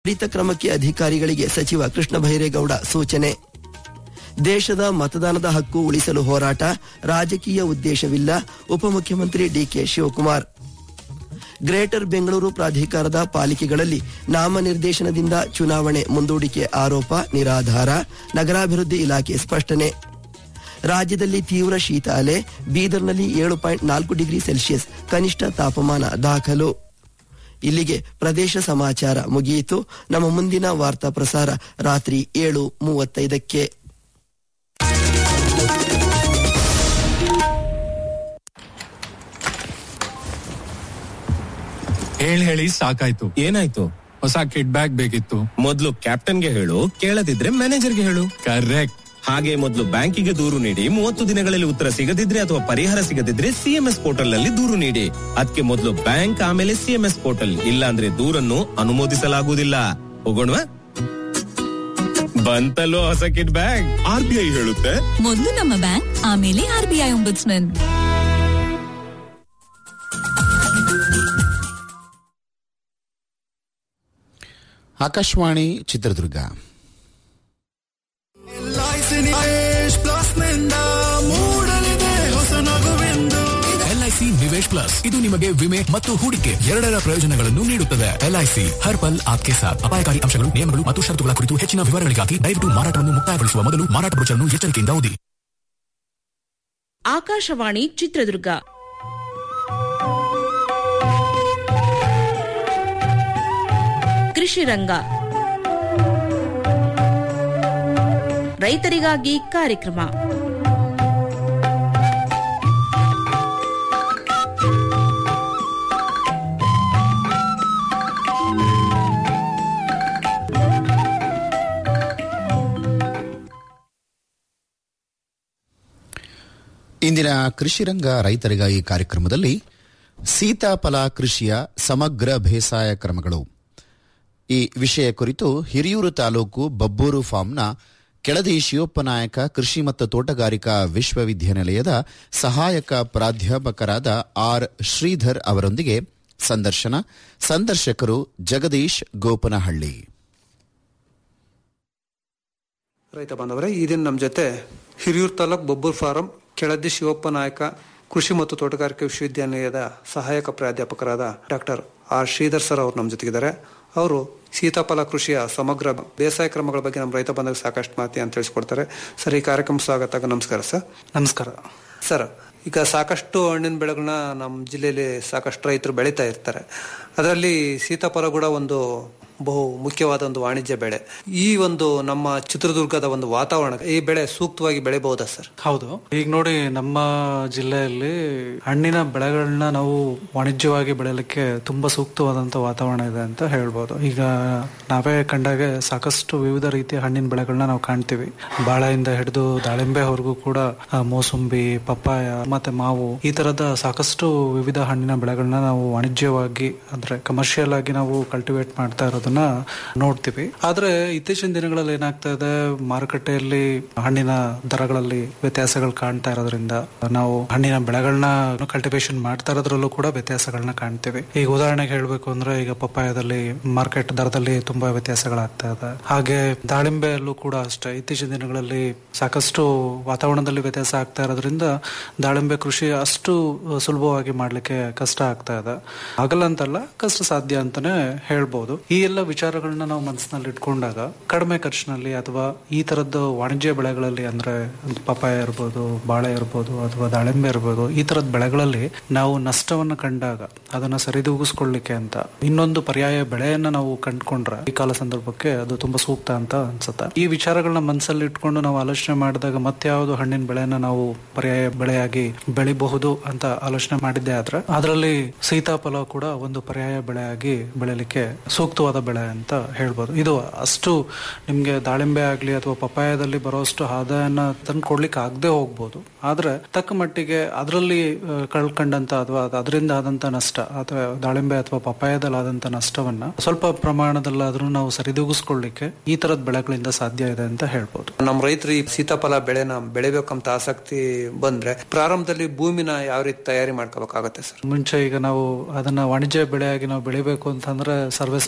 ತ್ವರಿತ ಕ್ರಮಕ್ಕೆ ಅಧಿಕಾರಿಗಳಿಗೆ ಸಚಿವ ಕೃಷ್ಣ ಬೈರೇಗೌಡ ಸೂಚನೆ ದೇಶದ ಮತದಾನದ ಹಕ್ಕು ಉಳಿಸಲು ಹೋರಾಟ ರಾಜಕೀಯ ಉದ್ದೇಶವಿಲ್ಲ ಉಪಮುಖ್ಯಮಂತ್ರಿ ಡಿಕೆ ಶಿವಕುಮಾರ್ ಗ್ರೇಟರ್ ಬೆಂಗಳೂರು ಪ್ರಾಧಿಕಾರದ ಪಾಲಿಕೆಗಳಲ್ಲಿ ನಾಮನಿರ್ದೇಶನದಿಂದ ಚುನಾವಣೆ ಮುಂದೂಡಿಕೆ ಆರೋಪ ನಿರಾಧಾರ ನಗರಾಭಿವೃದ್ಧಿ ಇಲಾಖೆ ಸ್ಪಷ್ಟನೆ ರಾಜ್ಯದಲ್ಲಿ ತೀವ್ರ ಶೀತ ಅಲೆ ಬೀದರ್ನಲ್ಲಿ ಏಳು ಪಾಯಿಂಟ್ ನಾಲ್ಕು ಡಿಗ್ರಿ ಸೆಲ್ಸಿಯಸ್ ಕನಿಷ್ಠ ತಾಪಮಾನ ದಾಖಲು ಇಲ್ಲಿಗೆ ಪ್ರದೇಶ ಸಮಾಚಾರ ಮುಗಿಯಿತು ನಮ್ಮ ಮುಂದಿನ ವಾರ್ತಾ ಪ್ರಸಾರ ರಾತ್ರಿ ಏಳು ಮೂವತ್ತೈದಕ್ಕೆ ಹೇಳ್ ಹೇಳಿ ಸಾಕಾಯ್ತು ಏನಾಯ್ತು ಹೊಸ ಕಿಡ್ ಬ್ಯಾಗ್ ಬೇಕಿತ್ತು ಮೊದ್ಲು ಕ್ಯಾಪ್ಟನ್ಗೆ ಹೇಳು ಕೇಳದಿದ್ರೆ ಮ್ಯಾನೇಜರ್ಗೆ ಹೇಳು ಕರೆಕ್ಟ್ ಹಾಗೆ ಮೊದಲು ಬ್ಯಾಂಕಿಗೆ ದೂರು ನೀಡಿ ಮೂವತ್ತು ದಿನಗಳಲ್ಲಿ ಉತ್ತರ ಸಿಗದಿದ್ರೆ ಅಥವಾ ಪರಿಹಾರ ಸಿಗದಿದ್ರೆ ಸಿಎಂಎಸ್ ಪೋರ್ಟಲ್ ನಲ್ಲಿ ದೂರು ನೀಡಿ ಅದಕ್ಕೆ ಮೊದಲು ಬ್ಯಾಂಕ್ ಆಮೇಲೆ ಸಿಎಂಎಸ್ ಪೋರ್ಟಲ್ ಇಲ್ಲ ಅಂದ್ರೆ ದೂರನ್ನು ಅನುಮೋದಿಸಲಾಗುವುದಿಲ್ಲ ಹೋಗೋಣವಾ ಬಂತಲ್ಲೋ ಹೊಸ ಕಿಡ್ ಬ್ಯಾಗ್ ಆರ್ ಬಿ ಐ ಹೇಳುತ್ತೆ ಮೊದಲು ನಮ್ಮ ಬ್ಯಾಂಕ್ ಆಮೇಲೆ RBI ombudsman Akashvani Chitradurga LIC Nivesh plus ಇದು ನಿಮಗೆ ವಿಮೆ ಮತ್ತು ಹೂಡಿಕೆ ಎರಡರ ಪ್ರಯೋಜನಗಳನ್ನು ನೀಡುತ್ತದೆ ಎಲ್ಐಸಿ ಹರ್ ಪಲ್ ಆಪ್ಕೆ ಸಾಥ್ ಅಪಾಯಕಾರಿ ಅಂಶಗಳು ನಿಯಮಗಳು ಮತ್ತು ಷರತ್ತುಗಳ ಕುರಿತು ಹೆಚ್ಚಿನ ವಿವರಗಳಿಗಾಗಿ ದಯವಿಟ್ಟು ಮಾರಾಟವನ್ನು ಮುಕ್ತಾಯಗೊಳಿಸುವ ಮೊದಲು ಮಾರಾಟ ಬ್ರೋಚರ್ನ್ನು ಎಚ್ಚರಿಕೆಯಿಂದ ಓದಿ ಆಕಾಶವಾಣಿ ಚಿತ್ರದುರ್ಗ ಕೃಷಿ ರಂಗ ರೈತರಿಗಾಗಿ ಕಾರ್ಯಕ್ರಮ ಇಂದಿನ ಕೃಷಿರಂಗ ರೈತರಿಗಾಗಿ ಕಾರ್ಯಕ್ರಮದಲ್ಲಿ ಸೀತಾಫಲ ಕೃಷಿಯ ಸಮಗ್ರ ಬೇಸಾಯ ಕ್ರಮಗಳು ಈ ವಿಷಯ ಕುರಿತು ಹಿರಿಯೂರು ತಾಲೂಕು ಬಬ್ಬೂರು ಫಾರ್ಮ್ನ ಕೆಳದಿ ಶಿವಪ್ಪನಾಯಕ ಕೃಷಿ ಮತ್ತು ತೋಟಗಾರಿಕಾ ವಿಶ್ವವಿದ್ಯಾನಿಲಯದ ಸಹಾಯಕ ಪ್ರಾಧ್ಯಾಪಕರಾದ ಆರ್ ಶ್ರೀಧರ್ ಅವರೊಂದಿಗೆ ಸಂದರ್ಶನ ಸಂದರ್ಶಕರು ಜಗದೀಶ್ ಗೋಪನಹಳ್ಳಿ ರೈತ ಬಾಂಧವರೇ ಈ ದಿನ ನಮ್ಮ ಜೊತೆ ಹಿರಿಯೂರು ತಾಲೂಕು ಬೊಬ್ಬೂರ್ ಫಾರಂ ಕೆಳದಿ ಶಿವಪ್ಪ ನಾಯಕ ಕೃಷಿ ಮತ್ತು ತೋಟಗಾರಿಕೆ ವಿಶ್ವವಿದ್ಯಾನಿಲಯದ ಸಹಾಯಕ ಪ್ರಾಧ್ಯಾಪಕರಾದ ಡಾಕ್ಟರ್ ಆರ್ ಶ್ರೀಧರ್ ಸರ್ ಅವರು ನಮ್ಮ ಜೊತೆಗಿದ್ದಾರೆ ಅವರು ಸೀತಾಫಲ ಕೃಷಿಯ ಸಮಗ್ರ ಬೇಸಾಯ ಕ್ರಮಗಳ ಬಗ್ಗೆ ನಮ್ಮ ರೈತ ಬಂದಾಗ ಸಾಕಷ್ಟು ಮಾಹಿತಿ ಅಂತ ತಿಳಿಸ್ಕೊಡ್ತಾರೆ ಸರ್ ಈ ಕಾರ್ಯಕ್ರಮ ಸ್ವಾಗತ ನಮಸ್ಕಾರ ಸರ್ ನಮಸ್ಕಾರ ಸರ್ ಈಗ ಸಾಕಷ್ಟು ಹಣ್ಣಿನ ಬೆಳೆಗಳನ್ನ ನಮ್ಮ ಜಿಲ್ಲೆಯಲ್ಲಿ ಸಾಕಷ್ಟು ರೈತರು ಬೆಳೀತಾ ಇರ್ತಾರೆ ಅದರಲ್ಲಿ ಸೀತಾಫಲ ಕೂಡ ಒಂದು ಬಹು ಮುಖ್ಯವಾದ ಒಂದು ವಾಣಿಜ್ಯ ಬೆಳೆ ಈ ಒಂದು ನಮ್ಮ ಚಿತ್ರದುರ್ಗದ ಒಂದು ವಾತಾವರಣ ಈ ಬೆಳೆ ಸೂಕ್ತವಾಗಿ ಬೆಳೆಬಹುದಾ ಸರ್ ಹೌದು ಈಗ ನೋಡಿ ನಮ್ಮ ಜಿಲ್ಲೆಯಲ್ಲಿ ಹಣ್ಣಿನ ಬೆಳೆಗಳನ್ನ ನಾವು ವಾಣಿಜ್ಯವಾಗಿ ಬೆಳೆಯಲಿಕ್ಕೆ ತುಂಬಾ ಸೂಕ್ತವಾದಂತ ವಾತಾವರಣ ಇದೆ ಅಂತ ಹೇಳ್ಬೋದು ಈಗ ನಾವೇ ಕಂಡಾಗೆ ಸಾಕಷ್ಟು ವಿವಿಧ ರೀತಿಯ ಹಣ್ಣಿನ ಬೆಳೆಗಳನ್ನ ನಾವು ಕಾಣ್ತೀವಿ ಬಾಳೆಯಿಂದ ಹಿಡಿದು ದಾಳಿಂಬೆವರೆಗೂ ಕೂಡ ಆ, ಮೋಸಂಬಿ ಪಪ್ಪಾಯ ಮತ್ತೆ ಮಾವು ಈ ತರದ ಸಾಕಷ್ಟು ವಿವಿಧ ಹಣ್ಣಿನ ಬೆಳೆಗಳನ್ನ ನಾವು ವಾಣಿಜ್ಯವಾಗಿ ಅಂದ್ರೆ ಕಮರ್ಷಿಯಲ್ ಆಗಿ ನಾವು ಕಲ್ಟಿವೇಟ್ ಮಾಡ್ತಾ ಇರೋದನ್ನ ನೋಡ್ತೀವಿ ಆದ್ರೆ ಇತ್ತೀಚಿನ ದಿನಗಳಲ್ಲಿ ಏನಾಗ್ತಾ ಇದೆ ಮಾರುಕಟ್ಟೆಯಲ್ಲಿ ಹಣ್ಣಿನ ದರಗಳಲ್ಲಿ ವ್ಯತ್ಯಾಸಗಳು ಕಾಣ್ತಾ ಇರೋದ್ರಿಂದ ನಾವು ಹಣ್ಣಿನ ಬೆಳೆಗಳನ್ನ ಕಲ್ಟಿವೇಶನ್ ಮಾಡ್ತಾ ಇರೋದ್ರಲ್ಲೂ ಕೂಡ ವ್ಯತ್ಯಾಸಗಳನ್ನ ಕಾಣ್ತೀವಿ ಈಗ ಉದಾಹರಣೆಗೆ ಹೇಳ್ಬೇಕು ಅಂದ್ರೆ ಈಗ ಪಪ್ಪಾಯದಲ್ಲಿ ಮಾರ್ಕೆಟ್ ದರದಲ್ಲಿ ತುಂಬಾ ವ್ಯತ್ಯಾಸಗಳಾಗ್ತಾ ಇದೆ ಹಾಗೆ ದಾಳಿಂಬೆಯಲ್ಲೂ ಕೂಡ ಅಷ್ಟೇ ಇತ್ತೀಚಿನ ದಿನಗಳಲ್ಲಿ ಸಾಕಷ್ಟು ವಾತಾವರಣದಲ್ಲಿ ವ್ಯತ್ಯಾಸ ಆಗ್ತಾ ಇರೋದ್ರಿಂದ ದಾಳಿಂಬೆ ಕೃಷಿ ಅಷ್ಟು ಸುಲಭವಾಗಿ ಮಾಡ್ಲಿಕ್ಕೆ ಕಷ್ಟ ಆಗ್ತಾ ಇದೆ ಆಗಲ್ಲ ಅಂತಲ್ಲ ಕಷ್ಟ ಸಾಧ್ಯ ಅಂತಾನೆ ಹೇಳ್ಬೋದು ಈ ಎಲ್ಲ ವಿಚಾರಗಳನ್ನ ನಾವು ಮನಸ್ಸಿನಲ್ಲಿ ಇಟ್ಕೊಂಡಾಗ ಕಡಿಮೆ ಖರ್ಚಿನಲ್ಲಿ ಅಥವಾ ಈ ತರದ್ದು ವಾಣಿಜ್ಯ ಬೆಳೆಗಳಲ್ಲಿ ಅಂದ್ರೆ ಪಪಾಯ ಇರ್ಬೋದು ಬಾಳೆ ಇರ್ಬೋದು ಅಥವಾ ದಾಳಿಂಬೆ ಇರ್ಬೋದು ಈ ತರದ ಬೆಳೆಗಳಲ್ಲಿ ನಾವು ನಷ್ಟವನ್ನ ಕಂಡಾಗ ಅದನ್ನ ಸರಿದೂಗಿಸ್ಕೊಳ್ಳಿಕ್ಕೆ ಅಂತ ಇನ್ನೊಂದು ಪರ್ಯಾಯ ಬೆಳೆಯನ್ನ ನಾವು ಕಂಡ್ಕೊಂಡ್ರೆ ಈ ಕಾಲ ಸಂದರ್ಭಕ್ಕೆ ಅದು ತುಂಬಾ ಸೂಕ್ತ ಅಂತ ಅನ್ಸುತ್ತೆ ಈ ವಿಚಾರಗಳನ್ನ ಮನಸ್ಸಲ್ಲಿ ಇಟ್ಕೊಂಡು ನಾವು ಆಲೋಚನೆ ಮಾಡಿದಾಗ ಮತ್ತೆ ಯಾವ್ದು ಹಣ್ಣಿನ ಬೆಳೆಯನ್ನ ನಾವು ಪರ್ಯಾಯ ಬೆಳೆಯಾಗಿ ಬೆಳಿಬಹುದು ಅಂತ ಆಲೋಚನೆ ಮಾಡಿದ್ದೆ ಆದ್ರೆ ಅದರಲ್ಲಿ ಸೀತಾಫಲ ಕೂಡ ಒಂದು ಪರ್ಯಾಯ ಬೆಳೆಯಾಗಿ ಬೆಳೆಯಲಿಕ್ಕೆ ಸೂಕ್ತವಾದ ಬೆಳೆ ಅಂತ ಹೇಳ್ಬೋದು ಇದು ಅಷ್ಟು ನಿಮ್ಗೆ ದಾಳಿಂಬೆ ಆಗ್ಲಿ ಅಥವಾ ಪಪ್ಪಾಯದಲ್ಲಿ ಬರೋಷ್ಟು ಆದಾಯನ ತಂದು ಕೊಡ್ಲಿಕ್ಕೆ ಆಗದೆ ಹೋಗ್ಬೋದು ಆದ್ರೆ ತಕ್ಕ ಮಟ್ಟಿಗೆ ಅದರಲ್ಲಿ ಆ, ಕಳ್ಕೊಂಡಂತ ಅಥವಾ ಅದರಿಂದ ಆದಂತ ನಷ್ಟ ಅಥವಾ ದಾಳಿಂಬೆ ಅಥವಾ ಪಪ್ಪಾಯದಲ್ಲಿ ಆದಂತ ನಷ್ಟವನ್ನ ಸ್ವಲ್ಪ ಪ್ರಮಾಣದಲ್ಲಾದ್ರೂ ನಾವು ಸರಿದೂಗಿಸ್ಕೊಳ್ಳಿಕ್ಕೆ ಈ ತರದ ಬೆಳೆಗಳಿಂದ ಸಾಧ್ಯ ಇದೆ ಅಂತ ಹೇಳ್ಬೋದು ನಮ್ಮ ರೈತರು ಈ ಸೀತಾಫಲ ಬೆಳೆನ ಬೆಳಿಬೇಕಂತ ಆಸಕ್ತಿ ಬಂದ್ರೆ ಪ್ರಾರಂಭದಲ್ಲಿ ಭೂಮಿನ ಯಾವ ರೀತಿ ತಯಾರಿ ಮಾಡ್ಕೋಬೇಕಾಗತ್ತೆ ಸರ್ ಮುಂಚೆ ಈಗ ನಾವು ಅದನ್ನ ವಾಣಿಜ್ಯ ಬೆಳೆಯಾಗಿ ನಾವು ಬೆಳಿಬೇಕು ಅಂತಂದ್ರೆ ಸರ್ವೇ ಸಾಮಾನ್ಯ ಎಲ್ರಿಗೂ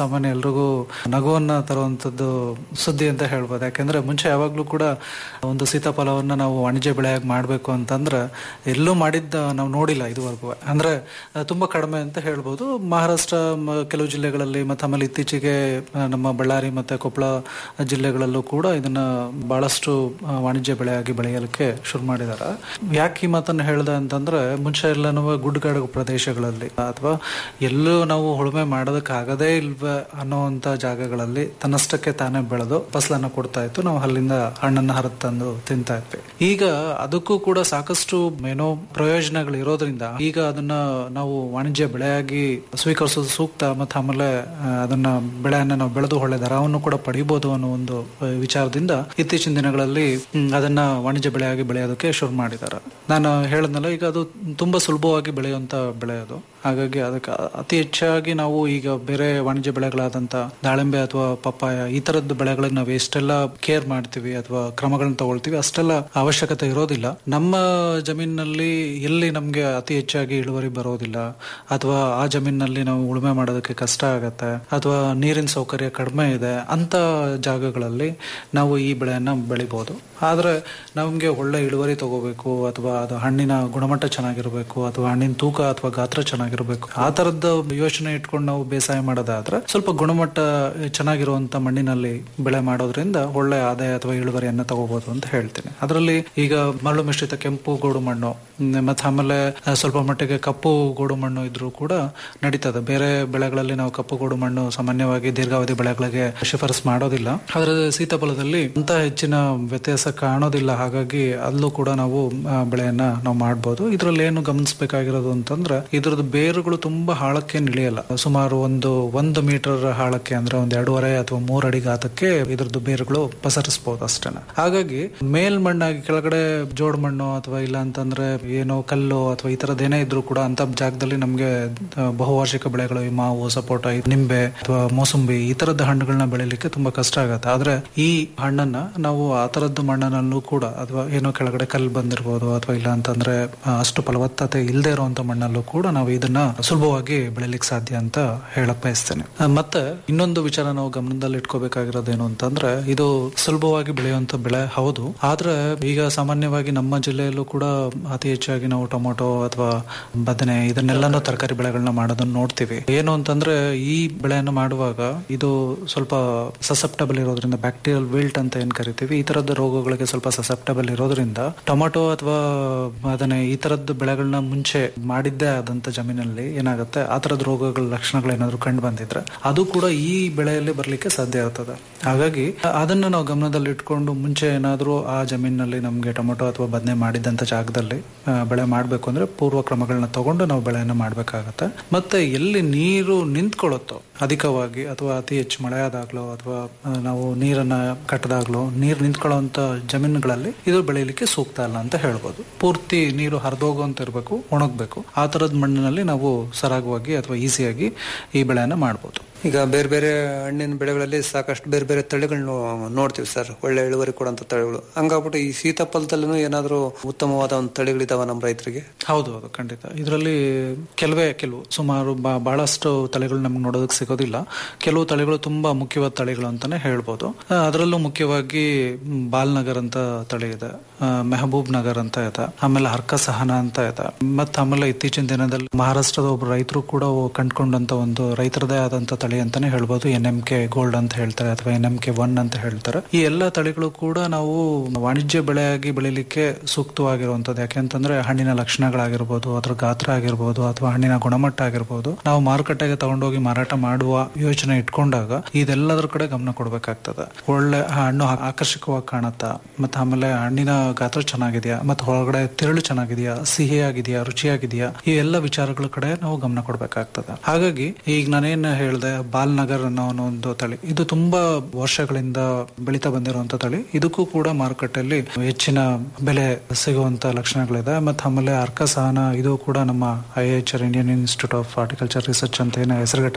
ಎಲ್ರಿಗೂ ನಗುವನ್ನ ತರುವಂತದ್ದು ಸುದ್ದಿ ಅಂತ ಹೇಳ್ಬೋದು ಯಾಕೆಂದ್ರೆ ಮುಂಚೆ ಯಾವಾಗ್ಲೂ ಕೂಡ ಒಂದು ಸೀತಾಫಲವನ್ನ ನಾವು ವಾಣಿಜ್ಯ ಬೆಳೆಯಾಗಿ ಮಾಡಬೇಕು ಅಂತಂದ್ರೆ ಎಲ್ಲೂ ಮಾಡಿದ್ದ ನಾವು ನೋಡಿಲ್ಲ ಇದುವರೆಗೂ ಅಂದ್ರೆ ಆ, ತುಂಬಾ ಕಡಿಮೆ ಅಂತ ಹೇಳ್ಬೋದು ಮಹಾರಾಷ್ಟ್ರ ಮ- ಕೆಲವು ಜಿಲ್ಲೆಗಳಲ್ಲಿ ಮತ್ತೆ ಆಮೇಲೆ ಇತ್ತೀಚೆಗೆ ಆ, ನಮ್ಮ ಬಳ್ಳಾರಿ ಮತ್ತೆ ಕೊಪ್ಪಳ ಜಿಲ್ಲೆಗಳಲ್ಲೂ ಕೂಡ ಇದನ್ನ ಬಹಳಷ್ಟು ಆ, ವಾಣಿಜ್ಯ ಬೆಳೆಯಾಗಿ ಬೆಳೆಯಲಿಕ್ಕೆ ಶುರು ಮಾಡಿದಾರೆ ಯಾಕೆ ಈ ಮಾತನ್ನ ಹೇಳ್ದೆ ಅಂತಂದ್ರೆ ಮುಂಚೆ ಎಲ್ಲ ನಾವು ಗುಡ್ಡಗಾಡು ಪ್ರದೇಶಗಳಲ್ಲಿ ಅಥವಾ ಎಲ್ಲೂ ನಾವು ಉಳುಮೆ ಮಾಡೋದಕ್ಕಾಗದೇ ಇಲ್ವೇ ಅನ್ನೋವಂತ ಜಾಗಗಳಲ್ಲಿ ತನ್ನಷ್ಟಕ್ಕೆ ತಾನೇ ಬೆಳೆದು ಫಸಲನ್ನ ಕೊಡ್ತಾ ಇತ್ತು ನಾವು ಅಲ್ಲಿಂದ ಹಣ್ಣನ್ನ ಹರಿದು ತಂದು ತಿಂತಾ ಇದ್ವಿ ಈಗ ಅದಕ್ಕೂ ಕೂಡ ಸಾಕಷ್ಟು ಏನೋ ಪ್ರಯೋಜನಗಳು ಇರೋದ್ರಿಂದ ಈಗ ಅದನ್ನ ನಾವು ವಾಣಿಜ್ಯ ಬೆಳೆಯಾಗಿ ಸ್ವೀಕರಿಸೋದು ಸೂಕ್ತ ಮತ್ತೆ ಆಮೇಲೆ ಆ, ಅದನ್ನ ಬೆಳೆಯನ್ನ ನಾವು ಬೆಳೆದು ಒಳ್ಳೆ ದರವನ್ನು ಕೂಡ ಪಡಿಬಹುದು ಅನ್ನೋ ಒಂದು ಆ, ವಿಚಾರದಿಂದ ಇತ್ತೀಚಿನ ದಿನಗಳಲ್ಲಿ ಹ್ಮ್, ಅದನ್ನ ವಾಣಿಜ್ಯ ಬೆಳೆಯಾಗಿ ಬೆಳೆಯೋದಕ್ಕೆ ಶುರು ಮಾಡಿದ್ದಾರೆ ನಾನು ಹೇಳದ್ನಲ್ಲ ಈಗ ಅದು ತುಂಬಾ ಸುಲಭವಾಗಿ ಬೆಳೆಯುವಂತ ಬೆಳೆ ಅದು ಹಾಗಾಗಿ ಅದಕ್ಕೆ ಅತಿ ಹೆಚ್ಚಾಗಿ ನಾವು ಈಗ ಬೇರೆ ವಾಣಿಜ್ಯ ಬೆಳೆಗಳಾದಂತ ದಾಳಿಂಬೆ ಅಥವಾ ಪಪ್ಪಾಯ ಈ ತರದ ಬೆಳೆಗಳಿಗೆ ನಾವು ಎಷ್ಟೆಲ್ಲ ಕೇರ್ ಮಾಡ್ತೀವಿ ಅಥವಾ ಕ್ರಮಗಳನ್ನ ತಗೊಳ್ತೀವಿ ಅಷ್ಟೆಲ್ಲ ಅವಶ್ಯಕತೆ ಇರೋದಿಲ್ಲ ನಮ್ಮ ಜಮೀನಿನಲ್ಲಿ ಎಲ್ಲಿ ನಮ್ಗೆ ಅತಿ ಹೆಚ್ಚಾಗಿ ಇಳುವರಿ ಬರೋದಿಲ್ಲ ಅಥವಾ ಆ ಜಮೀನಿನಲ್ಲಿ ನಾವು ಉಳುಮೆ ಮಾಡೋದಕ್ಕೆ ಕಷ್ಟ ಆಗತ್ತೆ ಅಥವಾ ನೀರಿನ ಸೌಕರ್ಯ ಕಡಿಮೆ ಇದೆ ಅಂತ ಜಾಗಗಳಲ್ಲಿ ನಾವು ಈ ಬೆಳೆಯನ್ನ ಬೆಳಿಬಹುದು ಆದ್ರೆ ನಮ್ಗೆ ಒಳ್ಳೆ ಇಳುವರಿ ತಗೋಬೇಕು ಅಥವಾ ಅದು ಹಣ್ಣಿನ ಗುಣಮಟ್ಟ ಚೆನ್ನಾಗಿರ್ಬೇಕು ಅಥವಾ ಹಣ್ಣಿನ ತೂಕ ಅಥವಾ ಗಾತ್ರ ಚೆನ್ನಾಗಿರ್ಬೇಕು ಆ ತರದ ಯೋಚನೆ ಇಟ್ಕೊಂಡು ನಾವು ಬೇಸಾಯ ಮಾಡೋದಾದ್ರೆ ಸ್ವಲ್ಪ ಗುಣಮಟ್ಟ ಚೆನ್ನಾಗಿರುವಂತ ಮಣ್ಣಿನಲ್ಲಿ ಬೆಳೆ ಮಾಡೋದ್ರಿಂದ ಒಳ್ಳೆ ಆದಾಯ ಅಥವಾ ಇಳುವರಿಯನ್ನ ತಗೋಬಹುದು ಅಂತ ಹೇಳ್ತೀನಿ ಅದರಲ್ಲಿ ಈಗ ಮರಳು ಮಿಶ್ರಿತ ಕೆಂಪು ಗೋಡು ಮಣ್ಣು ಹ್ಮ್, ಮತ್ತೆ ಆಮೇಲೆ ಆ, ಸ್ವಲ್ಪ ಮಟ್ಟಿಗೆ ಕಪ್ಪು ಗೋಡು ಮಣ್ಣು ಇದ್ರೂ ಕೂಡ ನಡೀತದೆ ಬೇರೆ ಬೆಳೆಗಳಲ್ಲಿ ನಾವು ಕಪ್ಪು ಗೋಡು ಮಣ್ಣು ಸಾಮಾನ್ಯವಾಗಿ ದೀರ್ಘಾವಧಿ ಬೆಳೆಗಳಿಗೆ ಶಿಫಾರಸ್ ಮಾಡೋದಿಲ್ಲ ಆದ್ರೆ ಸೀತಾಫಲದಲ್ಲಿ ಅಂತ ಹೆಚ್ಚಿನ ವ್ಯತ್ಯಾಸ ಕಾಣೋದಿಲ್ಲ ಹಾಗಾಗಿ ಅಲ್ಲೂ ಕೂಡ ನಾವು ಆ, ಬೆಳೆಯನ್ನ ನಾವು ಮಾಡ್ಬೋದು ಇದ್ರಲ್ಲಿ ಏನು ಗಮನಿಸಬೇಕಾಗಿರೋದು ಅಂತಂದ್ರೆ ಇದ್ರದ್ದು ಬೇರುಗಳು ತುಂಬಾ ಹಾಳಕ್ಕೆ ಇಳಿಯಲ್ಲ ಸುಮಾರು ಒಂದು ಒಂದು ಮೀಟರ್ ಹಾಳಕ್ಕೆ ಅಂದ್ರೆ ಒಂದ್ ಎರಡೂವರೆ ಅಥವಾ ಮೂರ್ ಅಡಿ ಗಾತಕ್ಕೆ ಇದ್ರದ್ದು ಬೇರುಗಳು ಪಸರಿಸಬಹುದು ಅಷ್ಟೇ ಹಾಗಾಗಿ ಮೇಲ್ಮಣ್ಣಾಗಿ ಕೆಳಗಡೆ ಜೋಡ್ ಮಣ್ಣು ಅಥವಾ ಇಲ್ಲ ಅಂತಂದ್ರೆ ಏನೋ ಕಲ್ಲು ಅಥವಾ ಈ ತರದ್ ಏನೇ ಇದ್ರೂ ಕೂಡ ಅಂತ ಜಾಗದಲ್ಲಿ ನಮ್ಗೆ ಆ, ಬಹುವಾರ್ಷಿಕ ಬೆಳೆಗಳು ಈ ಮಾವು ಸಪೋಟ ಈ ನಿಂಬೆ ಅಥವಾ ಮೋಸಂಬಿ ಈ ತರದ ಹಣ್ಣುಗಳನ್ನ ಬೆಳಿಲಿಕ್ಕೆ ತುಂಬಾ ಕಷ್ಟ ಆಗತ್ತೆ ಆದ್ರೆ ಈ ಹಣ್ಣನ್ನ ನಾವು ಆ ತರದ್ದು ಮಣ್ಣನಲ್ಲೂ ಕೂಡ ಅಥವಾ ಏನೋ ಕೆಳಗಡೆ ಕಲ್ಲು ಬಂದಿರ್ಬೋದು ಅಥವಾ ಇಲ್ಲ ಅಂತಂದ್ರೆ ಆ, ಅಷ್ಟು ಫಲವತ್ತತೆ ಇಲ್ಲದೆ ಇರುವಂತ ಮಣ್ಣಲ್ಲೂ ಕೂಡ ನಾವು ಇದನ್ನ ಸುಲಭವಾಗಿ ಬೆಳಿಲಿಕ್ಕೆ ಸಾಧ್ಯ ಅಂತ ಹೇಳಕ್ ಬಯಸ್ತೇನೆ ಆ, ಮತ್ತೆ ಇನ್ನೊಂದು ವಿಚಾರ ನಾವು ಗಮನದಲ್ಲಿ ಇಟ್ಕೋಬೇಕಾಗಿರೋದೇನು ಅಂತಂದ್ರೆ ಇದು ಸುಲಭವಾಗಿ ಬೆಳೆಯುವಂತ ಬೆಳೆ ಹೌದು ಆದ್ರೆ ಈಗ ಸಾಮಾನ್ಯವಾಗಿ ನಮ್ಮ ಜಿಲ್ಲೆಯಲ್ಲೂ ಕೂಡ ಅತಿ ಹೆಚ್ಚಾಗಿ ನಾವು ಟೊಮೊಟೊ ಅಥವಾ ಬದನೆ ಇದನ್ನೆಲ್ಲಾನು ತರಕಾರಿ ಬೆಳೆಗಳನ್ನ ಮಾಡೋದನ್ನ ನೋಡ್ತೀವಿ ಏನು ಅಂತಂದ್ರೆ ಈ ಬೆಳೆಯನ್ನು ಮಾಡುವಾಗ ಇದು ಸ್ವಲ್ಪ ಸಸೆಪ್ಟಬಲ್ ಇರೋದ್ರಿಂದ ಬ್ಯಾಕ್ಟೀರಿಯಲ್ ವಿಲ್ಟ್ ಅಂತ ಏನ್ ಕರಿತೀವಿ ಈ ತರದ ರೋಗಗಳಿಗೆ ಸ್ವಲ್ಪ ಸಸೆಪ್ಟಬಲ್ ಇರೋದ್ರಿಂದ ಟೊಮೊಟೊ ಅಥವಾ ಅದನ್ನೇ ಈ ತರದ್ದು ಬೆಳೆಗಳನ್ನ ಮುಂಚೆ ಮಾಡಿದ್ದೇ ಆದಂತ ಜಮೀನಲ್ಲಿ ಏನಾಗುತ್ತೆ ಆ ತರದ ರೋಗಗಳ ಲಕ್ಷಣಗಳು ಏನಾದ್ರು ಕಂಡು ಬಂದಿದ್ರೆ ಅದು ಕೂಡ ಈ ಬೆಳೆಯಲ್ಲಿ ಬರ್ಲಿಕ್ಕೆ ಸಾಧ್ಯ ಆಗ್ತದೆ ಹಾಗಾಗಿ ಅದನ್ನ ನಾವು ಗಮನದಲ್ಲಿ ಇಟ್ಕೊಂಡು ಮುಂಚೆ ಏನಾದ್ರೂ ಆ ಜಮೀನಿನಲ್ಲಿ ನಮ್ಗೆ ಟೊಮೊಟೊ ಅಥವಾ ಬದನೆ ಮಾಡಿದಂತ ಜಾಗದಲ್ಲಿ ಆ, ಬೆಳೆ ಮಾಡ್ಬೇಕು ಅಂದ್ರೆ ಪೂರ್ವ ಕ್ರಮಗಳನ್ನ ತಗೊಂಡು ನಾವು ಬೆಳೆಯನ್ನ ಮಾಡ್ಬೇಕಾಗತ್ತೆ ಮತ್ತೆ ಎಲ್ಲಿ ನೀರು ನಿಂತ್ಕೊಳ್ಳುತ್ತೋ ಅಧಿಕವಾಗಿ ಅಥವಾ ಅತಿ ಹೆಚ್ಚು ಮಳೆ ಆದಾಗ್ಲೋ ಅಥವಾ ಆ, ನಾವು ನೀರನ್ನ ಕಟ್ಟದಾಗ್ಲೋ ನೀರು ನಿಂತ್ಕೊಳ್ಳುವಂತ ಜಮೀನುಗಳಲ್ಲಿ ಇದು ಬೆಳೆಯಲಿಕ್ಕೆ ಸೂಕ್ತ ಅಲ್ಲ ಅಂತ ಹೇಳ್ಬೋದು ಪೂರ್ತಿ ನೀರು ಹರಿದೋಗುವಂತ ಇರಬೇಕು ಒಣಗಬೇಕು ಆ ತರದ ಮಣ್ಣಿನಲ್ಲಿ ನಾವು ಸರಾಗವಾಗಿ ಅಥವಾ ಈಸಿಯಾಗಿ ಈ ಬೆಳೆಯನ್ನ ಮಾಡ್ಬೋದು ಈಗ ಬೇರೆ ಬೇರೆ ಹಣ್ಣಿನ ಬೆಳೆಗಳಲ್ಲಿ ಸಾಕಷ್ಟು ಬೇರೆ ಬೇರೆ ತಳಿಗಳನ್ನು ನೋಡ್ತೀವಿ ಸರ್ ಒಳ್ಳೆ ಇಳುವರಿ ಕೊಡುವಂತ ತಳಿಗಳು ಹಂಗಾಗ್ಬಿಟ್ಟು ಈ ಸೀತಾಫಲದಲ್ಲೂ ಏನಾದರೂ ಉತ್ತಮವಾದ ಒಂದು ತಳಿಗಳಿದಾವ ನಮ್ಮ ರೈತರಿಗೆ ಹೌದು ಹೌದು ಖಂಡಿತ ಇದರಲ್ಲಿ ಕೆಲವೇ ಕೆಲವು ಸುಮಾರು ಬ- ಬಹಳಷ್ಟು ತಳಿಗಳು ನಮ್ಗೆ ನೋಡೋದಕ್ಕೆ ಸಿಗೋದಿಲ್ಲ ಕೆಲವು ತಳಿಗಳು ತುಂಬಾ ಮುಖ್ಯವಾದ ತಳಿಗಳು ಅಂತಾನೆ ಹೇಳ್ಬೋದು ಆ, ಅದರಲ್ಲೂ ಮುಖ್ಯವಾಗಿ ಮ್, ಬಾಲ್ನಗರ್ ಅಂತ ತಳಿ ಇದೆ ಆ, ಮೆಹಬೂಬ್ ನಗರ್ ಅಂತ ಇದೆ ಆಮೇಲೆ ಹರ್ಕ ಸಹನ ಅಂತ ಇದೆ ಮತ್ತೆ ಆಮೇಲೆ ಇತ್ತೀಚಿನ ದಿನದಲ್ಲಿ ಮಹಾರಾಷ್ಟ್ರದ ಒಬ್ಬ ರೈತರು ಕೂಡ ಕಂಡುಕೊಂಡಂತ ಒಂದು ರೈತರದೇ ಆದಂತ ತಳಿ ಅಂತಾನೆ ಹೇಳ್ಬೋದು ಎನ್ ಎಂ ಕೆ ಗೋಲ್ಡ್ ಅಂತ ಹೇಳ್ತಾರೆ ಅಥವಾ ಎನ್ ಎಂ ಕೆ ಒನ್ ಅಂತ ಹೇಳ್ತಾರೆ ಈ ಎಲ್ಲ ತಳಿಗಳು ಕೂಡ ನಾವು ವಾಣಿಜ್ಯ ಬೆಳೆಯಾಗಿ ಬೆಳಿಲಿಕ್ಕೆ ಸೂಕ್ತವಾಗಿರುವಂತದ್ದು ಯಾಕೆಂತಂದ್ರೆ ಹಣ್ಣಿನ ಲಕ್ಷಣಗಳಾಗಿರ್ಬೋದು ಅದ್ರ ಗಾತ್ರ ಆಗಿರ್ಬೋದು ಅಥವಾ ಹಣ್ಣಿನ ಗುಣಮಟ್ಟ ಆಗಿರ್ಬೋದು ನಾವು ಮಾರುಕಟ್ಟೆಗೆ ತಗೊಂಡೋಗಿ ಮಾರಾಟ ಮಾಡುವ ಯೋಚನೆ ಇಟ್ಕೊಂಡಾಗ ಇದೆಲ್ಲದರ ಕಡೆ ಗಮನ ಕೊಡ್ಬೇಕಾಗ್ತದೆ ಒಳ್ಳೆ ಹಣ್ಣು ಆ- ಆಕರ್ಷಕವಾಗಿ ಕಾಣತ್ತಾ ಮತ್ತೆ ಆಮೇಲೆ ಹಣ್ಣಿನ ಗಾತ್ರ ಚೆನ್ನಾಗಿದೆಯಾ ಮತ್ತೆ ಹೊರಗಡೆ ತಿರುಳು ಚೆನ್ನಾಗಿದೆಯಾ ಸಿಹಿಯಾಗಿದೆಯಾ ರುಚಿಯಾಗಿದೆಯಾ ಈ ಎಲ್ಲ ವಿಚಾರಗಳ ಕಡೆ ನಾವು ಗಮನ ಕೊಡ್ಬೇಕಾಗ್ತದೆ ಹಾಗಾಗಿ ಈಗ ನಾನೇನ್ ಹೇಳ್ದೆ ಬಾಲ್ ನಗರ್ ಅನ್ನೋ ಅನ್ನೋ ಒಂದು ತಳಿ ಇದು ತುಂಬಾ ವರ್ಷಗಳಿಂದ ಬೆಳೀತಾ ಬಂದಿರುವಂತ ತಳಿ ಇದಕ್ಕೂ ಕೂಡ ಮಾರುಕಟ್ಟೆಯಲ್ಲಿ ಹೆಚ್ಚಿನ ಬೆಲೆ ಸಿಗುವಂತ ಲಕ್ಷಣಗಳಿದೆ ಮತ್ತೆ ಆಮೇಲೆ ಅರ್ಕ ಸಹನ ಇದು ಕೂಡ ನಮ್ಮ I H R Indian Institute of Horticulture Research ಅಂತ ಏನು ಹೆಸರುಘಟ್ಟದಲ್ಲಿದೆ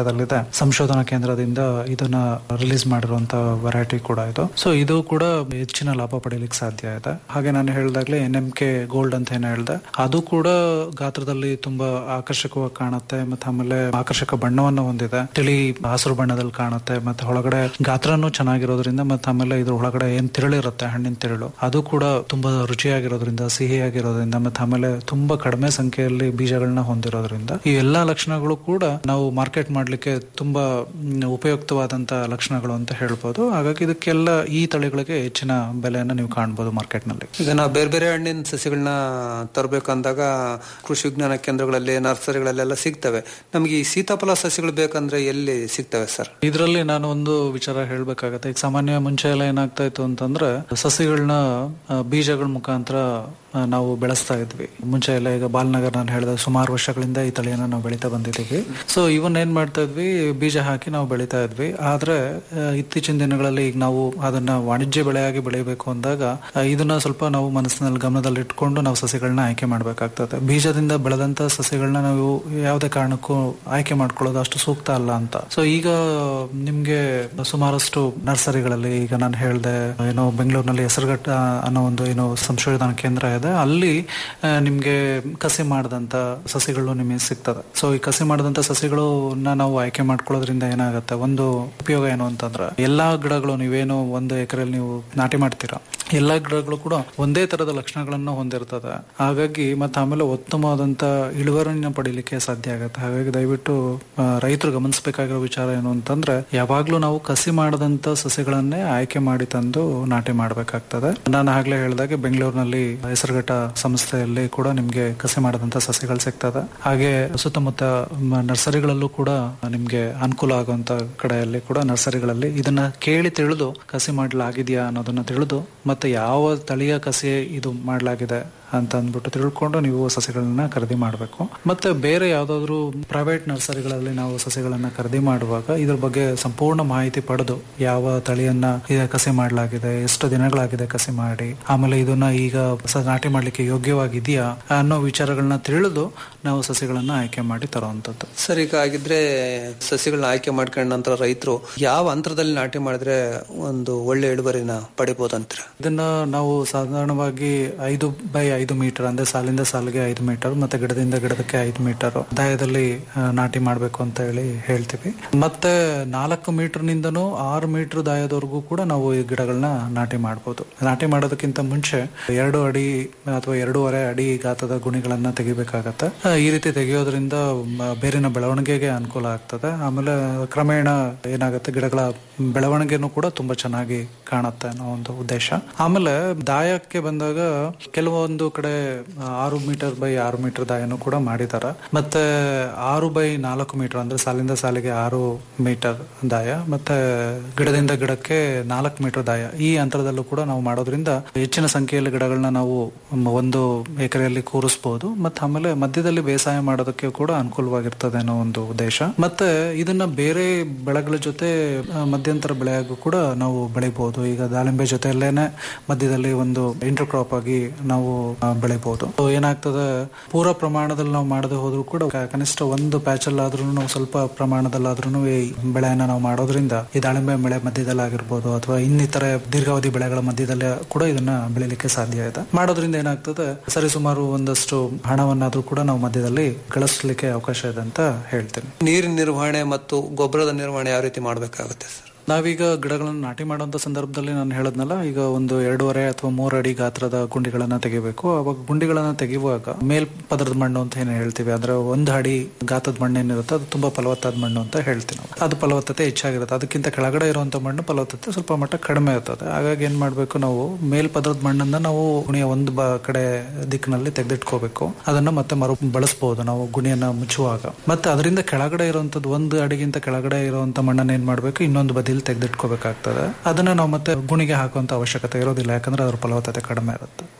ಸಂಶೋಧನಾ ಕೇಂದ್ರದಿಂದ ಇದನ್ನ ರಿಲೀಸ್ ಮಾಡಿರುವಂತ ವೆರೈಟಿ ಕೂಡ ಇದು ಸೊ ಇದು ಕೂಡ ಹೆಚ್ಚಿನ ಲಾಭ ಪಡೆಯಲಿಕ್ಕೆ ಸಾಧ್ಯ ಇದೆ ಹಾಗೆ ನಾನು ಹೇಳ್ದಾಗ್ಲೇ ಎನ್ ಎಂ ಕೆ ಗೋಲ್ಡ್ ಅಂತ ಏನ್ ಹೇಳ್ದೆ ಅದು ಕೂಡ ಗಾತ್ರದಲ್ಲಿ ತುಂಬಾ ಆಕರ್ಷಕವಾಗಿ ಕಾಣುತ್ತೆ ಮತ್ತೆ ಆಮೇಲೆ ಆಕರ್ಷಕ ಬಣ್ಣವನ್ನು ಹೊಂದಿದೆ ತಿಳಿ ಹಸಿರು ಬಣ್ಣದಲ್ಲಿ ಕಾಣುತ್ತೆ ಮತ್ತೆ ಒಳಗಡೆ ಗಾತ್ರನೂ ಚೆನ್ನಾಗಿರೋದ್ರಿಂದ ಮತ್ತೆ ಆಮೇಲೆ ಇದ್ರ ಒಳಗಡೆ ಏನ್ ತಿರುಳಿರುತ್ತೆ ಹಣ್ಣಿನ ತಿರುಳು ಅದು ಕೂಡ ತುಂಬಾ ರುಚಿಯಾಗಿರೋದ್ರಿಂದ ಸಿಹಿಯಾಗಿರೋದ್ರಿಂದ ಮತ್ತೆ ಆಮೇಲೆ ತುಂಬಾ ಕಡಿಮೆ ಸಂಖ್ಯೆಯಲ್ಲಿ ಬೀಜಗಳನ್ನ ಹೊಂದಿರೋದ್ರಿಂದ ಈ ಎಲ್ಲಾ ಲಕ್ಷಣಗಳು ಕೂಡ ನಾವು ಮಾರ್ಕೆಟ್ ಮಾಡ್ಲಿಕ್ಕೆ ತುಂಬಾ ಮ್, ಉಪಯುಕ್ತವಾದಂತ ಲಕ್ಷಣಗಳು ಅಂತ ಹೇಳ್ಬೋದು ಹಾಗಾಗಿ ಇದಕ್ಕೆಲ್ಲ ಈ ತಳಿಗಳಿಗೆ ಹೆಚ್ಚಿನ ಬೆಲೆಯನ್ನ ನೀವು ಕಾಣ್ಬೋದು ಮಾರ್ಕೆಟ್ ನಲ್ಲಿ ಈಗ ನಾವು ಬೇರೆ ಬೇರೆ ಹಣ್ಣಿನ ಸಸಿಗಳನ್ನ ತರಬೇಕಂದಾಗ ಕೃಷಿ ವಿಜ್ಞಾನ ಕೇಂದ್ರಗಳಲ್ಲಿ ನರ್ಸರಿಗಳಲ್ಲೆಲ್ಲ ಸಿಗ್ತವೆ ನಮಗೆ ಈ ಸೀತಾಫಲ ಸಸಿಗಳು ಬೇಕಂದ್ರೆ ಎಲ್ಲಿ ಸಿಗ್ತವೆ ಸರ್ ಇದರಲ್ಲಿ ನಾನು ಒಂದು ವಿಚಾರ ಹೇಳ್ಬೇಕಾಗತ್ತೆ ಈಗ ಸಾಮಾನ್ಯ ಮುಂಚೆ ಎಲ್ಲ ಏನಾಗ್ತಾ ಇತ್ತು ಅಂತಂದ್ರೆ ಸಸಿಗಳನ್ನ ಆ, ಬೀಜಗಳ ಮುಖಾಂತರ ಆ, ನಾವು ಬೆಳೆಸ್ತಾ ಇದ್ವಿ ಮುಂಚೆ ಎಲ್ಲ ಈಗ ಬಾಲ್ನಗರ್ ನಾನು ಹೇಳಿದ ಸುಮಾರು ವರ್ಷಗಳಿಂದ ಈ ತಳಿಯನ್ನ ನಾವು ಬೆಳೀತಾ ಬಂದಿದ್ದೀವಿ ಸೊ ಇವನ್ ಏನ್ ಮಾಡ್ತಾ ಇದ್ವಿ ಬೀಜ ಹಾಕಿ ನಾವು ಬೆಳೀತಾ ಇದ್ವಿ ಆದ್ರೆ ಆ, ಇತ್ತೀಚಿನ ದಿನಗಳಲ್ಲಿ ಈಗ ನಾವು ಅದನ್ನ ವಾಣಿಜ್ಯ ಬೆಳೆಯಾಗಿ ಬೆಳಿಬೇಕು ಅಂದಾಗ ಆ, ಇದನ್ನ ಸ್ವಲ್ಪ ನಾವು ಮನಸ್ಸಿನಲ್ಲಿ ಗಮನದಲ್ಲಿ ಇಟ್ಕೊಂಡು ನಾವು ಸಸಿಗಳನ್ನ ಆಯ್ಕೆ ಮಾಡ್ಬೇಕಾಗ್ತದೆ ಬೀಜದಿಂದ ಬೆಳೆದಂತ ಸಸಿಗಳನ್ನ ನಾವು ಯಾವುದೇ ಕಾರಣಕ್ಕೂ ಆಯ್ಕೆ ಮಾಡ್ಕೊಳ್ಳೋದು ಅಷ್ಟು ಸೂಕ್ತ ಅಲ್ಲ ಅಂತ ಸೊ ಈಗ ನಿಮ್ಗೆ ಸುಮಾರಷ್ಟು ನರ್ಸರಿಗಳಲ್ಲಿ ಈಗ ನಾನು ಹೇಳ್ದೆ ಏನೋ ಬೆಂಗಳೂರಿನಲ್ಲಿ ಹೆಸರುಘಟ್ಟ ಅನ್ನೋ ಒಂದು ಏನೋ ಸಂಶೋಧನಾ ಕೇಂದ್ರ ಇದೆ ಅಲ್ಲಿ ಆ, ನಿಮ್ಗೆ ಕಸಿ ಮಾಡಿದಂತ ಸಸಿಗಳು ನಿಮಗೆ ಸಿಗ್ತದೆ ಸೊ ಈ ಕಸಿ ಮಾಡಿದಂತ ಸಸಿಗಳನ್ನ ನಾವು ಆಯ್ಕೆ ಮಾಡ್ಕೊಳ್ಳೋದ್ರಿಂದ ಏನಾಗುತ್ತೆ ಒಂದು ಉಪಯೋಗ ಏನು ಅಂತಂದ್ರೆ ಎಲ್ಲಾ ಗಿಡಗಳು ನೀವೇನು ಒಂದು ಎಕರೆಯಲ್ಲಿ ನೀವು ನಾಟಿ ಮಾಡ್ತೀರಾ ಎಲ್ಲಾ ಗಿಡಗಳು ಕೂಡ ಒಂದೇ ತರದ ಲಕ್ಷಣಗಳನ್ನು ಹೊಂದಿರ್ತದೆ ಹಾಗಾಗಿ ಮತ್ತೆ ಆಮೇಲೆ ಉತ್ತಮವಾದಂತ ಇಳುವರಿನ ಪಡಿಲಿಕ್ಕೆ ಸಾಧ್ಯ ಆಗುತ್ತೆ ಹಾಗಾಗಿ ದಯವಿಟ್ಟು ಆ, ರೈತರು ಗಮನಿಸಬೇಕಾಗಿರೋ ವಿಚಾರ ಏನು ಅಂತಂದ್ರೆ ಯಾವಾಗ್ಲೂ ನಾವು ಕಸಿ ಮಾಡದಂತ ಸಸಿಗಳನ್ನೇ ಆಯ್ಕೆ ಮಾಡಿ ತಂದು ನಾಟಿ ಮಾಡಬೇಕಾಗ್ತದೆ ನಾನು ಆಗ್ಲೇ ಹೇಳಿದಾಗೆ ಬೆಂಗಳೂರಿನಲ್ಲಿ ಹೆಸರುಘಟ್ಟ ಸಂಸ್ಥೆಯಲ್ಲಿ ಕೂಡ ನಿಮ್ಗೆ ಕಸಿ ಮಾಡದಂತ ಸಸಿಗಳು ಸಿಗ್ತದೆ ಹಾಗೆ ಸುತ್ತಮುತ್ತ ಮ- ನರ್ಸರಿಗಳಲ್ಲೂ ಕೂಡ ನಿಮ್ಗೆ ಅನುಕೂಲ ಆಗುವಂತ ಕಡೆಯಲ್ಲಿ ಕೂಡ ನರ್ಸರಿಗಳಲ್ಲಿ ಇದನ್ನ ಕೇಳಿ ತಿಳಿದು ಕಸಿ ಮಾಡಲಾಗಿದೆಯಾ ಅನ್ನೋದನ್ನ ತಿಳಿದು ಮತ್ತೆ ಯಾವ ತಳಿಯ ಕಸಿ ಇದು ಮಾಡಲಾಗಿದೆ ಅಂತ ಅಂದ್ಬಿಟ್ಟು ತಿಳ್ಕೊಂಡು ನೀವು ಸಸಿಗಳನ್ನ ಖರೀದಿ ಮಾಡಬೇಕು ಮತ್ತೆ ಬೇರೆ ಯಾವ್ದಾದ್ರು ಪ್ರೈವೇಟ್ ನರ್ಸರಿಗಳಲ್ಲಿ ನಾವು ಸಸಿಗಳನ್ನ ಖರೀದಿ ಮಾಡುವಾಗ ಇದ್ರ ಬಗ್ಗೆ ಸಂಪೂರ್ಣ ಮಾಹಿತಿ ಪಡೆದು ಯಾವ ತಳಿಯನ್ನ ಈಗ ಕಸಿ ಮಾಡಲಾಗಿದೆ ಎಷ್ಟು ದಿನಗಳಾಗಿದೆ ಕಸಿ ಮಾಡಿ ಆಮೇಲೆ ಇದನ್ನ ಈಗ ಸ- ನಾಟಿ ಮಾಡ್ಲಿಕ್ಕೆ ಯೋಗ್ಯವಾಗಿದೆಯಾ ಅನ್ನೋ ವಿಚಾರಗಳನ್ನ ತಿಳಿದು ನಾವು ಸಸಿಗಳನ್ನ ಆಯ್ಕೆ ಮಾಡಿ ತರುವಂತದ್ದು ಸರ್ ಈಗ ಆಗಿದ್ರೆ ಸಸಿಗಳನ್ನ ಆಯ್ಕೆ ಮಾಡ್ಕೊಂಡ ನಂತರ ರೈತರು ಯಾವ ಅಂತರದಲ್ಲಿ ನಾಟಿ ಮಾಡಿದ್ರೆ ಒಂದು ಒಳ್ಳೆ ಇಳುವರಿನ ಪಡಿಬೋದಂತೀರ ಇದನ್ನ ನಾವು ಸಾಧಾರಣವಾಗಿ ಐದು ಬೈ ಐದು ಮೀಟರ್ ಅಂದ್ರೆ ಸಾಲಿಂದ ಸಾಲಿಗೆ ಐದು ಮೀಟರ್ ಮತ್ತೆ ಗಿಡದಿಂದ ಗಿಡದಕ್ಕೆ ಐದು ಮೀಟರ್ ದಾಯದಲ್ಲಿ ಆ, ನಾಟಿ ಮಾಡಬೇಕು ಅಂತ ಹೇಳಿ ಹೇಳ್ತೀವಿ ಮತ್ತೆ ನಾಲ್ಕು ಮೀಟರ್ ನಿಂದನೂ ಆರು ಮೀಟರ್ ದಾಯದವರೆಗೂ ಕೂಡ ನಾವು ಈ ಗಿಡಗಳನ್ನ ನಾಟಿ ಮಾಡಬಹುದು ನಾಟಿ ಮಾಡೋದಕ್ಕಿಂತ ಮುಂಚೆ ಎರಡು ಅಡಿ ಅಥವಾ ಎರಡೂವರೆ ಅಡಿ ಗಾತ್ರದ ಗುಣಿಗಳನ್ನ ತೆಗಿಬೇಕಾಗತ್ತೆ ಆ, ಈ ರೀತಿ ತೆಗೆಯೋದ್ರಿಂದ ಮ, ಬೇರಿನ ಬೆಳವಣಿಗೆಗೆ ಅನುಕೂಲ ಆಗ್ತದೆ ಆಮೇಲೆ ಕ್ರಮೇಣ ಏನಾಗುತ್ತೆ ಗಿಡಗಳ ಬೆಳವಣಿಗೆನೂ ಕೂಡ ತುಂಬಾ ಚೆನ್ನಾಗಿ ಕಾಣುತ್ತೆ ಅನ್ನೋ ಒಂದು ಉದ್ದೇಶ ಆಮೇಲೆ ದಾಯಕ್ಕೆ ಬಂದಾಗ ಕೆಲವೊಂದು ಕಡೆ ಆ, ಆರು ಮೀಟರ್ ಬೈ ಆರು ಮೀಟರ್ ದಾಯನೂ ಕೂಡ ಮಾಡಿದಾರೆ ಮತ್ತೆ ಆರು ಬೈ ನಾಲ್ಕು ಮೀಟರ್ ಅಂದ್ರೆ ಸಾಲಿಂದ ಸಾಲಿಗೆ ಆರು ಮೀಟರ್ ದಾಯ ಮತ್ತೆ ಗಿಡದಿಂದ ಗಿಡಕ್ಕೆ ನಾಲ್ಕು ಮೀಟರ್ ದಾಯ ಈ ಅಂತರದಲ್ಲೂ ಕೂಡ ನಾವು ಮಾಡೋದ್ರಿಂದ ಹೆಚ್ಚಿನ ಸಂಖ್ಯೆಯಲ್ಲಿ ಗಿಡಗಳನ್ನ ನಾವು ಮ್, ಒಂದು ಎಕರೆಯಲ್ಲಿ ಕೂರಿಸಬಹುದು ಮತ್ತೆ ಆಮೇಲೆ ಮಧ್ಯದಲ್ಲಿ ಬೇಸಾಯ ಮಾಡೋದಕ್ಕೆ ಕೂಡ ಅನುಕೂಲವಾಗಿರ್ತದೆ ಅನ್ನೋ ಒಂದು ಉದ್ದೇಶ ಮತ್ತೆ ಇದನ್ನ ಬೇರೆ ಬೆಳೆಗಳ ಜೊತೆ ಆ, ಮಧ್ಯಂತರ ಬೆಳೆಯಾಗೂ ಕೂಡ ನಾವು ಬೆಳಿಬಹುದು ಈಗ ದಾಳಿಂಬೆ ಜೊತೆಯಲ್ಲೇನೆ ಮಧ್ಯದಲ್ಲಿ ಒಂದು ಇಂಟರ್ ಕ್ರಾಪ್ ಆಗಿ ನಾವು ಆ, ಬೆಳಿಬಹುದು So ಏನಾಗ್ತದೆ ಪೂರ ಪ್ರಮಾಣದಲ್ಲಿ ನಾವು ಮಾಡದೆ ಹೋದ್ರು ಕೂಡ ಕ- ಕನಿಷ್ಠ ಒಂದು ಪ್ಯಾಚ್ ಅಲ್ಲಾದ್ರೂ ನಾವು ಸ್ವಲ್ಪ ಪ್ರಮಾಣದಲ್ಲಾದ್ರೂ ಈ ಬೆಳೆಯನ್ನ ನಾವು ಮಾಡೋದ್ರಿಂದ ಈ ದಾಳಿಂಬೆ ಬೆಳೆ ಮಧ್ಯದಲ್ಲಿ ಆಗಿರ್ಬೋದು ಅಥವಾ ಇನ್ನಿತರ ದೀರ್ಘಾವಧಿ ಬೆಳೆಗಳ ಮಧ್ಯದಲ್ಲಿ ಕೂಡ ಇದನ್ನ ಬೆಳಿಲಿಕ್ಕೆ ಸಾಧ್ಯ ಇದೆ ಮಾಡೋದ್ರಿಂದ ಏನಾಗ್ತದೆ ಸರಿಸುಮಾರು ಒಂದಷ್ಟು ಹಣವನ್ನಾದ್ರೂ ಕೂಡ ನಾವು ಮಧ್ಯದಲ್ಲಿ ಗಳಿಸಲಿಕ್ಕೆ ಅವಕಾಶ ಇದೆ ಅಂತ ಹೇಳ್ತೀನಿ ನೀರಿನ ನಿರ್ವಹಣೆ ಮತ್ತು ಗೊಬ್ಬರದ ನಿರ್ವಹಣೆ ಯಾವ ರೀತಿ ಮಾಡಬೇಕಾಗುತ್ತೆ ಸರ್ ನಾವೀಗ ಗಿಡಗಳನ್ನು ನಾಟಿ ಮಾಡುವಂತ ಸಂದರ್ಭದಲ್ಲಿ ನಾನು ಹೇಳದ್ನಲ್ಲ ಈಗ ಒಂದು ಎರಡೂವರೆ ಅಥವಾ ಮೂರು ಅಡಿ ಗಾತ್ರದ ಗುಂಡಿಗಳನ್ನ ತೆಗಿಬೇಕು ಅವಾಗ ಗುಂಡಿಗಳನ್ನ ತೆಗೆಯುವಾಗ ಮೇಲ್ ಪದರದ ಮಣ್ಣು ಅಂತ ಏನು ಹೇಳ್ತೀವಿ ಅಂದ್ರೆ ಒಂದು ಅಡಿ ಗಾತ್ರದ ಮಣ್ಣು ಏನಿರುತ್ತೆ ಅದು ತುಂಬಾ ಫಲವತ್ತಾದ ಮಣ್ಣು ಅಂತ ಹೇಳ್ತೀವಿ ನಾವು ಅದು ಫಲವತ್ತತೆ ಹೆಚ್ಚಾಗಿರುತ್ತೆ ಅದಕ್ಕಿಂತ ಕೆಳಗಡೆ ಇರುವಂತ ಮಣ್ಣು ಫಲವತ್ತತೆ ಸ್ವಲ್ಪ ಮಟ್ಟ ಕಡಿಮೆ ಇರ್ತದೆ ಹಾಗಾಗಿ ಏನ್ ಮಾಡ್ಬೇಕು ನಾವು ಮೇಲ್ ಪದರದ ಮಣ್ಣನ್ನ ನಾವು ಗುಣಿಯ ಒಂದು ಬ ಕಡೆ ದಿಕ್ಕಿನಲ್ಲಿ ತೆಗೆದಿಟ್ಕೋಬೇಕು ಅದನ್ನ ಮತ್ತೆ ಮರು ಬಳಸಬಹುದು ನಾವು ಗುಣಿಯನ್ನ ಮುಚ್ಚುವಾಗ ಮತ್ತೆ ಅದರಿಂದ ಕೆಳಗಡೆ ಇರುವಂತದ್ದು ಒಂದು ಅಡಿಗಿಂತ ಕೆಳಗಡೆ ಇರುವಂತ ಮಣ್ಣನ್ನ ಏನ್ ಮಾಡ್ಬೇಕು ಇನ್ನೊಂದು ಬದಿಯಲ್ಲಿ ತೆಗೆದಿಟ್ಕೋಬೇಕಾಗ್ತದೆ ಅದನ್ನ ನಾವು ಮತ್ತೆ ಗುಣಿಗೆ ಹಾಕುವಂತ ಅವಶ್ಯಕತೆ ಇರೋದಿಲ್ಲ ಯಾಕಂದ್ರೆ ಅದ್ರ ಫಲವತ್ತತೆ ಕಡಿಮೆ ಇರುತ್ತೆ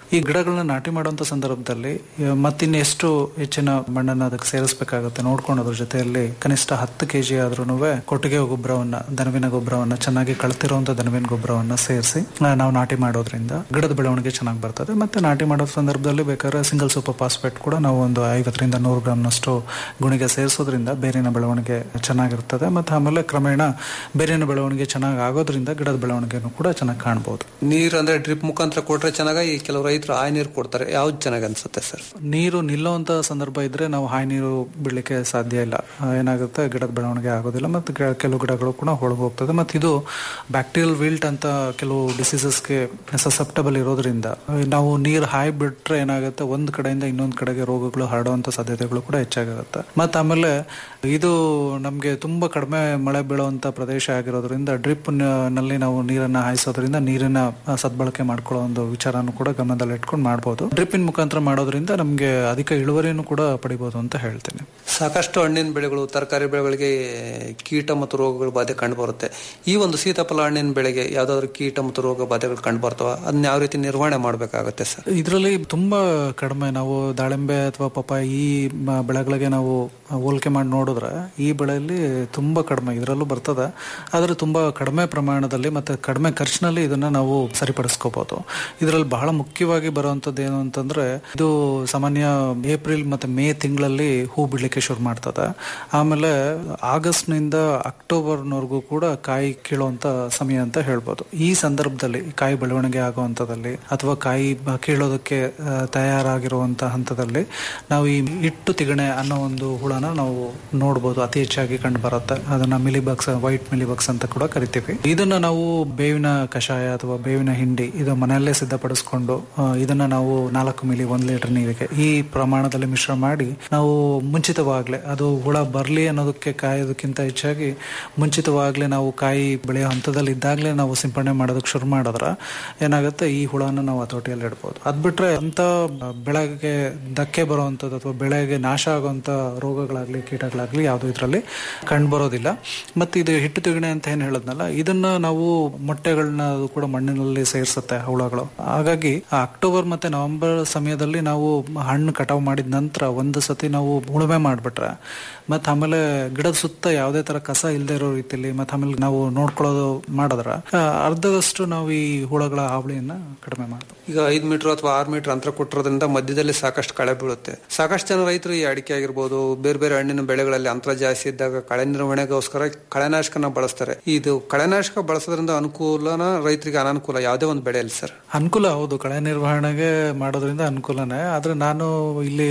ಈ ಗಿಡಗಳನ್ನ ನಾಟಿ ಮಾಡುವಂತ ಸಂದರ್ಭದಲ್ಲಿ ಆ, ಮತ್ತಿನ್ನು ಎಷ್ಟು ಹೆಚ್ಚಿನ ಮಣ್ಣನ್ನ ಅದಕ್ಕೆ ಸೇರಿಸಬೇಕಾಗುತ್ತೆ ನೋಡ್ಕೊಂಡು ಅದ್ರ ಜೊತೆಯಲ್ಲಿ ಕನಿಷ್ಠ ಹತ್ತು ಕೆಜಿ ಆದ್ರೂ ಕೊಟ್ಟಿಗೆ ಗೊಬ್ಬರವನ್ನ ದನವಿನ ಗೊಬ್ಬರವನ್ನ ಚೆನ್ನಾಗಿ ಕಳ್ತಿರುವಂತ ದನವಿನ ಗೊಬ್ಬರವನ್ನ ಸೇರಿಸಿ ನಾವು ನಾಟಿ ಮಾಡೋದ್ರಿಂದ ಗಿಡದ ಬೆಳವಣಿಗೆ ಚೆನ್ನಾಗಿ ಬರ್ತದೆ ಮತ್ತೆ ನಾಟಿ ಮಾಡೋ ಸಂದರ್ಭದಲ್ಲಿ ಬೇಕಾದ್ರೆ ಸಿಂಗಲ್ ಸೂಪರ್ ಫಾಸ್ಫೇಟ್ ಕೂಡ ನಾವು ಒಂದು ಐವತ್ತರಿಂದ ನೂರು ಗ್ರಾಮ್ನಷ್ಟು ಗುಣಿಗೆ ಸೇರಿಸೋದ್ರಿಂದ ಬೇರಿನ ಬೆಳವಣಿಗೆ ಚೆನ್ನಾಗಿರ್ತದೆ ಮತ್ತೆ ಆಮೇಲೆ ಕ್ರಮೇಣ ಬೇರಿನ ಬೆಳವಣಿಗೆ ಚೆನ್ನಾಗಿ ಆಗೋದ್ರಿಂದ ಗಿಡದ ಬೆಳವಣಿಗೆನೂ ಕೂಡ ಚೆನ್ನಾಗಿ ಕಾಣ್ಬೋದು ನೀರು ಅಂದ್ರೆ ಡ್ರಿಪ್ ಮುಖಾಂತರ ಕೊಟ್ರೆ ಚೆನ್ನಾಗ ಈ ಕೆಲವು ರೈತರು ಆಯ್ ನೀರು ಕೊಡ್ತಾರೆ ಯಾವ್ದು ಚೆನ್ನಾಗಿ ಅನ್ಸುತ್ತೆ ಸರ್ ನೀರು ನಿಲ್ಲುವಂತ ಸಂದರ್ಭ ಇದ್ರೆ ನಾವು ಹಾಯಿ ನೀರು ಬಿಡ್ಲಿಕ್ಕೆ ಸಾಧ್ಯ ಇಲ್ಲ ಆ, ಏನಾಗುತ್ತೆ ಗಿಡದ ಬೆಳವಣಿಗೆ ಆಗೋದಿಲ್ಲ ಮತ್ತು ಗಿಡ- ಕೆಲವು ಗಿಡಗಳು ಕೂಡ ಹೊಳಗೆ ಹೋಗ್ತದೆ ಮತ್ತು ಇದು ಬ್ಯಾಕ್ಟೀರಿಯಲ್ ವಿಲ್ಟ್ ಅಂತ ಕೆಲವು ಡಿಸೀಸಸ್ಗೆ ಸಸೆಪ್ಟಬಲ್ ಇರೋದ್ರಿಂದ ಆ, ನಾವು ನೀರು ಹಾಯಿ ಬಿಟ್ರೆ ಏನಾಗುತ್ತೆ ಒಂದು ಕಡೆಯಿಂದ ಇನ್ನೊಂದು ಕಡೆಗೆ ರೋಗಗಳು ಹರಡುವಂತ ಸಾಧ್ಯತೆಗಳು ಕೂಡ ಹೆಚ್ಚಾಗಿರುತ್ತೆ ಮತ್ತು ಆಮೇಲೆ ಇದು ನಮಗೆ ತುಂಬಾ ಕಡಿಮೆ ಮಳೆ ಬೀಳುವಂತ ಪ್ರದೇಶ ಆಗಿರೋದ್ರಿಂದ ಡ್ರಿಪ್ ನಲ್ಲಿ ನಾವು ನೀರನ್ನ ಹಾಯಿಸೋದ್ರಿಂದ ನೀರಿನ ಆ, ಸದ್ಬಳಕೆ ಮಾಡ್ಕೊಳ್ಳೋ ಒಂದು ವಿಚಾರನೂ ಕೂಡ ಗಮನದಲ್ಲಿ ಇಟ್ಕೊಂಡು ಮಾಡ್ಬೋದು ಡ್ರಿಪ್ಪಿನ ಮುಖಾಂತರ ಮಾಡೋದ್ರಿಂದ ನಮಗೆ ಅಧಿಕ ಇಳುವರಿನೂ ಕೂಡ ಪಡಿಬೋದು ಅಂತ ಹೇಳ್ತೀನಿ ಸಾಕಷ್ಟು ಹಣ್ಣಿನ ಬೆಳೆಗಳು ತರಕಾರಿ ಬೆಳೆಗಳಿಗೆ ಕೀಟ ಮತ್ತು ರೋಗಗಳ ಬಾಧೆ ಕಂಡು ಬರುತ್ತೆ ಈ ಒಂದು ಸೀತಾಫಲ ಹಣ್ಣಿನ ಬೆಳೆಗೆ ಯಾವ್ದಾದ್ರು ಕೀಟ ಮತ್ತು ರೋಗ ಬಾಧೆಗಳು ಕಂಡು ಬರ್ತವ ಅದನ್ನ ಯಾವ ರೀತಿ ನಿರ್ವಹಣೆ ಮಾಡಬೇಕಾಗುತ್ತೆ ಸರ್ ಇದರಲ್ಲಿ ತುಂಬಾ ಕಡಿಮೆ ನಾವು ದಾಳಿಂಬೆ ಅಥವಾ ಪಪ್ಪಾಯ ಈ ಮ- ಬೆಳೆಗಳಿಗೆ ನಾವು ಹೋಲಿಕೆ ಮಾಡಿ ನೋಡಿದ್ರೆ ಈ ಬೆಳೆಯಲ್ಲಿ ತುಂಬಾ ಕಡಿಮೆ ಇದರಲ್ಲೂ ಬರ್ತದೆ ಆದರೆ ತುಂಬಾ ಕಡಿಮೆ ಪ್ರಮಾಣದಲ್ಲಿ ಮತ್ತೆ ಕಡಿಮೆ ಖರ್ಚಿನಲ್ಲಿ ಇದನ್ನ ನಾವು ಸರಿಪಡಿಸ್ಕೋಬಹುದು ಇದರಲ್ಲಿ ಬಹಳ ಮುಖ್ಯವಾಗಿ ಬರುವಂತದ್ದು ಏನು ಅಂತಂದ್ರೆ ಇದು ಸಾಮಾನ್ಯ ಏಪ್ರಿಲ್ ಮತ್ತೆ ಮೇ ತಿಂಗಳಲ್ಲಿ ಹೂ ಬಿಡ್ಲಿಕ್ಕೆ ಶುರು ಮಾಡ್ತದೆ ಆಮೇಲೆ ಆಗಸ್ಟ್ ನಿಂದ ಅಕ್ಟೋಬರ್ನವರೆಗೂ ಕೂಡ ಕಾಯಿ ಕೀಳುವಂತ ಸಮಯ ಅಂತ ಹೇಳ್ಬೋದು ಈ ಸಂದರ್ಭದಲ್ಲಿ ಕಾಯಿ ಬೆಳವಣಿಗೆ ಆಗುವಂತದಲ್ಲಿ ಅಥವಾ ಕಾಯಿ ಬ- ಕೀಳೋದಕ್ಕೆ ಆ, ತಯಾರಾಗಿರುವಂತ ಹಂತದಲ್ಲಿ ನಾವು ಈ ಹಿಟ್ಟು ತಿಗಣೆ ಅನ್ನೋ ಒಂದು ಹುಳನ ನಾವು ನೋಡ್ಬೋದು ಅತಿ ಹೆಚ್ಚಾಗಿ ಕಂಡು ಬರುತ್ತೆ ಅದನ್ನ ಮಿಲಿಬಗ್ಸ್ ವೈಟ್ ಮಿಲಿಬಗ್ಸ್ ಅಂತ ಕೂಡ ಕರಿತೀವಿ ಇದನ್ನ ನಾವು ಬೇವಿನ ಕಷಾಯ ಅಥವಾ ಬೇವಿನ ಹಿಂಡಿ ಇದು ಮನೆಯಲ್ಲೇ ಸಿದ್ಧಪಡಿಸ್ಕೊಂಡು ಆ, ಇದನ್ನ ನಾವು ನಾಲ್ಕು ಮಿಲಿ ಒಂದ್ ಲೀಟರ್ ನೀರಿಗೆ ಈ ಪ್ರಮಾಣದಲ್ಲಿ ಮಿಶ್ರ ಮಾಡಿ ನಾವು ಮುಂಚಿತವಾಗ್ಲೇ ಅದು ಹುಳ ಬರ್ಲಿ ಅನ್ನೋದಕ್ಕೆ ಕಾಯೋದಕ್ಕಿಂತ ಹೆಚ್ಚಾಗಿ ಮುಂಚಿತವಾಗ್ಲೇ ನಾವು ಕಾಯಿ ಬೆಳೆಯೋ ಹಂತದಲ್ಲಿ ಇದ್ದಾಗಲೇ ನಾವು ಸಿಂಪಡಣೆ ಮಾಡೋದಕ್ಕೆ ಶುರು ಮಾಡಿದ್ರೆ ಏನಾಗುತ್ತೆ ಈ ಹುಳನ ನಾವು ಹತೋಟಿಯಲ್ಲಿ ಇಡ್ಬೋದು ಅದ್ ಬಿಟ್ರೆ ಅಂತ ಬೆಳೆಗೆ ಧಕ್ಕೆ ಬರುವಂಥದ್ದು ಅಥವಾ ಬೆಳೆಗೆ ನಾಶ ಆಗುವಂತ ರೋಗಗಳಾಗ್ಲಿ ಕೀಟಗಳಾಗ್ಲಿ ಯಾವುದು ಇದರಲ್ಲಿ ಕಂಡು ಬರೋದಿಲ್ಲ ಮತ್ತೆ ಇದು ಹಿಟ್ಟು ತಿಗಣೆ ಅಂತ ಏನ್ ಹೇಳದ್ನಲ್ಲ ಇದನ್ನ ನಾವು ಮೊಟ್ಟೆಗಳನ್ನ ಅದು ಕೂಡ ಮಣ್ಣಿನಲ್ಲಿ ಸೇರಿಸುತ್ತೆ ಹುಳಗಳು ಹಾಗಾಗಿ ಆ ಅಕ್ಟೋಬರ್ ಮತ್ತೆ ನವೆಂಬರ್ ಸಮಯದಲ್ಲಿ ನಾವು ಹಣ್ಣು ಕಟಾವು ಮಾಡಿದ ನಂತರ ಒಂದು ಸತಿ ನಾವು ಉಳುಮೆ ಮಾಡ್ಬಿಟ್ರೆ ಮತ್ತೆ ಆಮೇಲೆ ಗಿಡದ ಸುತ್ತ ಯಾವುದೇ ತರ ಕಸ ಇಲ್ಲದೆ ಇರೋ ರೀತಿಯಲ್ಲಿ ಮತ್ತೆ ಆಮೇಲೆ ನಾವು ನೋಡ್ಕೊಳ್ಳೋದು ಮಾಡಿದ್ರ ಆ, ಅರ್ಧದಷ್ಟು ನಾವು ಈ ಹುಳಗಳ ಹಾವಳಿಯನ್ನ ಕಡಿಮೆ ಮಾಡ್ಬೋದು ಈಗ ಐದ್ ಮೀಟರ್ ಅಥವಾ ಆರು ಮೀಟರ್ ಅಂತರ ಕೊಟ್ಟಿರೋದ್ರಿಂದ ಮಧ್ಯದಲ್ಲಿ ಸಾಕಷ್ಟು ಕಳೆ ಬೀಳುತ್ತೆ ಸಾಕಷ್ಟು ಜನ ರೈತರು ಈ ಅಡಿಕೆ ಆಗಿರ್ಬೋದು ಬೇರೆ ಬೇರೆ ಹಣ್ಣಿನ ಬೆಳೆಗಳಲ್ಲಿ ಅಂತರ ಜಾಸ್ತಿ ಇದ್ದಾಗ ಕಳೆ ನಿರ್ವಹಣೆಗೋಸ್ಕರ ಕಳೆನಾಶಕನ ಬಳಸ್ತಾರೆ ಇದು ಕಳೆನಾಶಕ ಬಳಸೋದ್ರಿಂದ ಅನುಕೂಲನ ರೈತರಿಗೆ ಅನಾನುಕೂಲ ಯಾವುದೇ ಒಂದು ಬೆಳೆಯಲ್ಲಿ ಸರ್ ಅನುಕೂಲ ಹೌದು ಕಳೆ ನಿರ್ವಹಣೆಗೆ ಮಾಡೋದ್ರಿಂದ ಅನುಕೂಲನೇ ಆದ್ರೆ ನಾನು ಇಲ್ಲಿ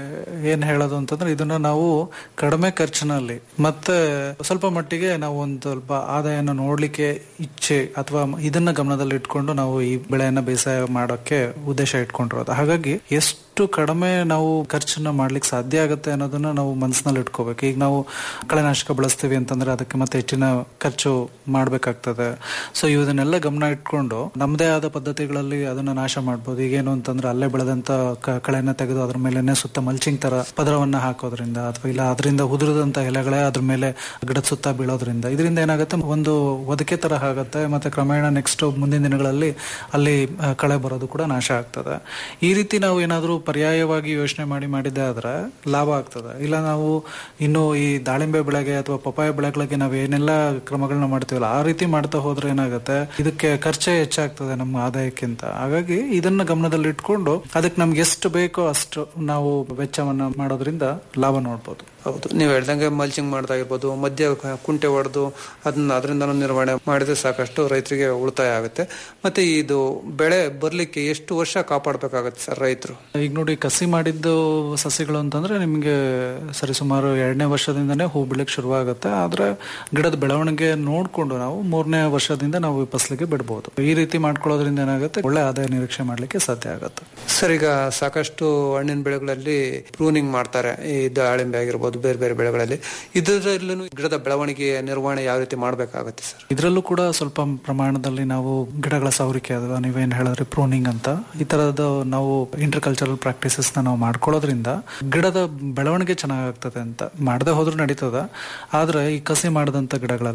ಏನ್ ಹೇಳೋದು ಅಂತಂದ್ರೆ ಇದನ್ನ ನಾವು ಕಡಿಮೆ ಖರ್ಚಿನಲ್ಲಿ ಮತ್ತೆ ಸ್ವಲ್ಪ ಮಟ್ಟಿಗೆ ನಾವು ಒಂದು ಸ್ವಲ್ಪ ಆದಾಯನ ನೋಡ್ಲಿಕ್ಕೆ ಇಚ್ಛೆ ಅಥವಾ ಇದನ್ನ ಗಮನದಲ್ಲಿ ಇಟ್ಕೊಂಡು ನಾವು ಈ ಬೆಳೆಯನ್ನ ಬೇಸಾಯ ಮಾಡೋಕೆ ಉದ್ದೇಶ ಇಟ್ಕೊಂಡಿರೋದು ಹಾಗಾಗಿ ಎಷ್ಟು ಕಡಿಮೆ ನಾವು ಖರ್ಚನ್ನ ಮಾಡ್ಲಿಕ್ಕೆ ಸಾಧ್ಯ ಆಗುತ್ತೆ ಅನ್ನೋದನ್ನ ನಾವು ಮನಸ್ಸಿನಲ್ಲಿ ಇಟ್ಕೋಬೇಕು ಈಗ ನಾವು ಕಳೆನಾಶಕ ಬಳಸ್ತೀವಿ ಅಂತಂದ್ರೆ ಅದಕ್ಕೆ ಮತ್ತೆ ಹೆಚ್ಚಿನ ಖರ್ಚು ಮಾಡ್ಬೇಕಾಗ್ತದೆ ಸೊ ಇವನ್ನೆಲ್ಲ ಗಮನ ಇಟ್ಕೊಂಡು ನಮ್ಮದೇ ಆದ ಪದ್ಧತಿಗಳಲ್ಲಿ ಅದನ್ನ ನಾಶ ಮಾಡ್ಬೋದು ಈಗೇನು ಅಂತಂದ್ರೆ ಅಲ್ಲೇ ಬೆಳೆದಂತ ಕ- ಕಳೆನ ತೆಗೆದು ಅದ್ರ ಮೇಲೆನೆ ಸುತ್ತ ಮಲ್ಚಿಂಗ್ ತರ ಪದರವನ್ನ ಹಾಕೋದ್ರಿಂದ ಅಥವಾ ಇಲ್ಲ ಅದರಿಂದ ಉದುರಿದಂತ ಎಲೆಗಳೇ ಅದ್ರ ಮೇಲೆ ಗಿಡದ ಸುತ್ತ ಬೀಳೋದ್ರಿಂದ ಇದರಿಂದ ಏನಾಗುತ್ತೆ ಒಂದು ಒದಕೆ ತರ ಆಗುತ್ತೆ ಮತ್ತೆ ಕ್ರಮೇಣ ನೆಕ್ಸ್ಟ್ ಮುಂದಿನ ದಿನಗಳಲ್ಲಿ ಅಲ್ಲಿ ಆ, ಕಳೆ ಬರೋದು ಕೂಡ ನಾಶ ಆಗ್ತದೆ ಈ ರೀತಿ ನಾವು ಏನಾದರೂ ಪರ್ಯಾಯವಾಗಿ ಯೋಚನೆ ಮಾಡಿ ಮಾಡಿದ್ದೆ ಆದ್ರೆ ಲಾಭ ಆಗ್ತದೆ ಇಲ್ಲ ನಾವು ಇನ್ನು ಈ ದಾಳಿಂಬೆ ಬೆಳೆಗೆ ಅಥವಾ ಪಪಾಯ ಬೆಳೆಗಳಿಗೆ ನಾವು ಏನೆಲ್ಲ ಕ್ರಮಗಳನ್ನ ಮಾಡ್ತೀವಲ್ಲ ಆ ರೀತಿ ಮಾಡ್ತಾ ಹೋದ್ರೆ ಏನಾಗುತ್ತೆ ಇದಕ್ಕೆ ಖರ್ಚೇ ಹೆಚ್ಚಾಗ್ತದೆ ನಮ್ಮ ಆದಾಯಕ್ಕಿಂತ ಹಾಗಾಗಿ ಇದನ್ನ ಗಮನದಲ್ಲಿ ಇಟ್ಕೊಂಡು ಅದಕ್ಕೆ ನಮ್ಗೆ ಎಷ್ಟು ಬೇಕೋ ಅಷ್ಟು ನಾವು ವೆಚ್ಚವನ್ನ ಮಾಡೋದ್ರಿಂದ ಲಾಭ ನೋಡ್ಬೋದು ಹೌದು ನೀವು ಹೇಳ್ದಂಗೆ ಮಲ್ಚಿಂಗ್ ಮಾಡೋದಾಗಿರ್ಬೋದು ಮಧ್ಯ ಕುಂಟೆ ಹೊಡೆದು ಅದನ್ನ ಅದರಿಂದ ನಿರ್ವಹಣೆ ಮಾಡಿದ್ರೆ ಸಾಕಷ್ಟು ರೈತರಿಗೆ ಉಳಿತಾಯ ಆಗುತ್ತೆ ಮತ್ತೆ ಇದು ಬೆಳೆ ಬರ್ಲಿಕ್ಕೆ ಎಷ್ಟು ವರ್ಷ ಕಾಪಾಡಬೇಕಾಗತ್ತೆ ಸರ್ ರೈತರು ಈಗ ನೋಡಿ ಕಸಿ ಮಾಡಿದ್ದು ಸಸಿಗಳು ಅಂತಂದ್ರೆ ನಿಮಗೆ ಸರಿಸುಮಾರು ಎರಡನೇ ವರ್ಷದಿಂದನೇ ಹೂ ಬಿಡ್ಲಿಕ್ಕೆ ಶುರುವಾಗುತ್ತೆ ಆದ್ರೆ ಗಿಡದ ಬೆಳವಣಿಗೆ ನೋಡ್ಕೊಂಡು ನಾವು ಮೂರನೇ ವರ್ಷದಿಂದ ನಾವು ಈ ಫಸಲಿಗೆ ಬಿಡ್ಬೋದು ಈ ರೀತಿ ಮಾಡ್ಕೊಳ್ಳೋದ್ರಿಂದ ಏನಾಗುತ್ತೆ ಒಳ್ಳೆ ಆದಾಯ ನಿರೀಕ್ಷೆ ಮಾಡ್ಲಿಕ್ಕೆ ಸಾಧ್ಯ ಆಗುತ್ತೆ ಸರ್ ಈಗ ಸಾಕಷ್ಟು ಹಣ್ಣಿನ ಬೆಳೆಗಳಲ್ಲಿ ಪ್ರೂನಿಂಗ್ ಮಾಡ್ತಾರೆ ಈ ದಾಳಿಂಬೆ ಆಗಿರ್ಬೋದು ಬೇರೆ ಬೇರೆ ಬೆಳೆಗಳಲ್ಲಿ ಇದರಲ್ಲೂ ಗಿಡದ ಬೆಳವಣಿಗೆ ನಿರ್ವಹಣೆ ಯಾವ ರೀತಿ ಮಾಡಬೇಕಾಗುತ್ತೆ ಸರ್ ಇದರಲ್ಲೂ ಕೂಡ ಸ್ವಲ್ಪ ಪ್ರಮಾಣದಲ್ಲಿ ನಾವು ಗಿಡಗಳ ಸವರಿಕೆ ಅಥವಾ ನೀವೇನ್ ಹೇಳಿದ್ರಿ ಪ್ರೂನಿಂಗ್ ಅಂತ ಈ ತರದ ನಾವು ಇಂಟರ್ ಕಲ್ಚರಲ್ ಪ್ರಾಕ್ಟೀಸಸ್ ನಾವು ಮಾಡ್ಕೊಳ್ಳೋದ್ರಿಂದ ಗಿಡದ ಬೆಳವಣಿಗೆ ಚೆನ್ನಾಗಾಗ್ತದೆ ಅಂತ ಮಾಡದೆ ಹೋದ್ರೂ ನಡೀತದ ಆದ್ರೆ ಈ ಕಸಿ ಮಾಡದಂತ ಗಿಡಗಳಲ್ಲಿ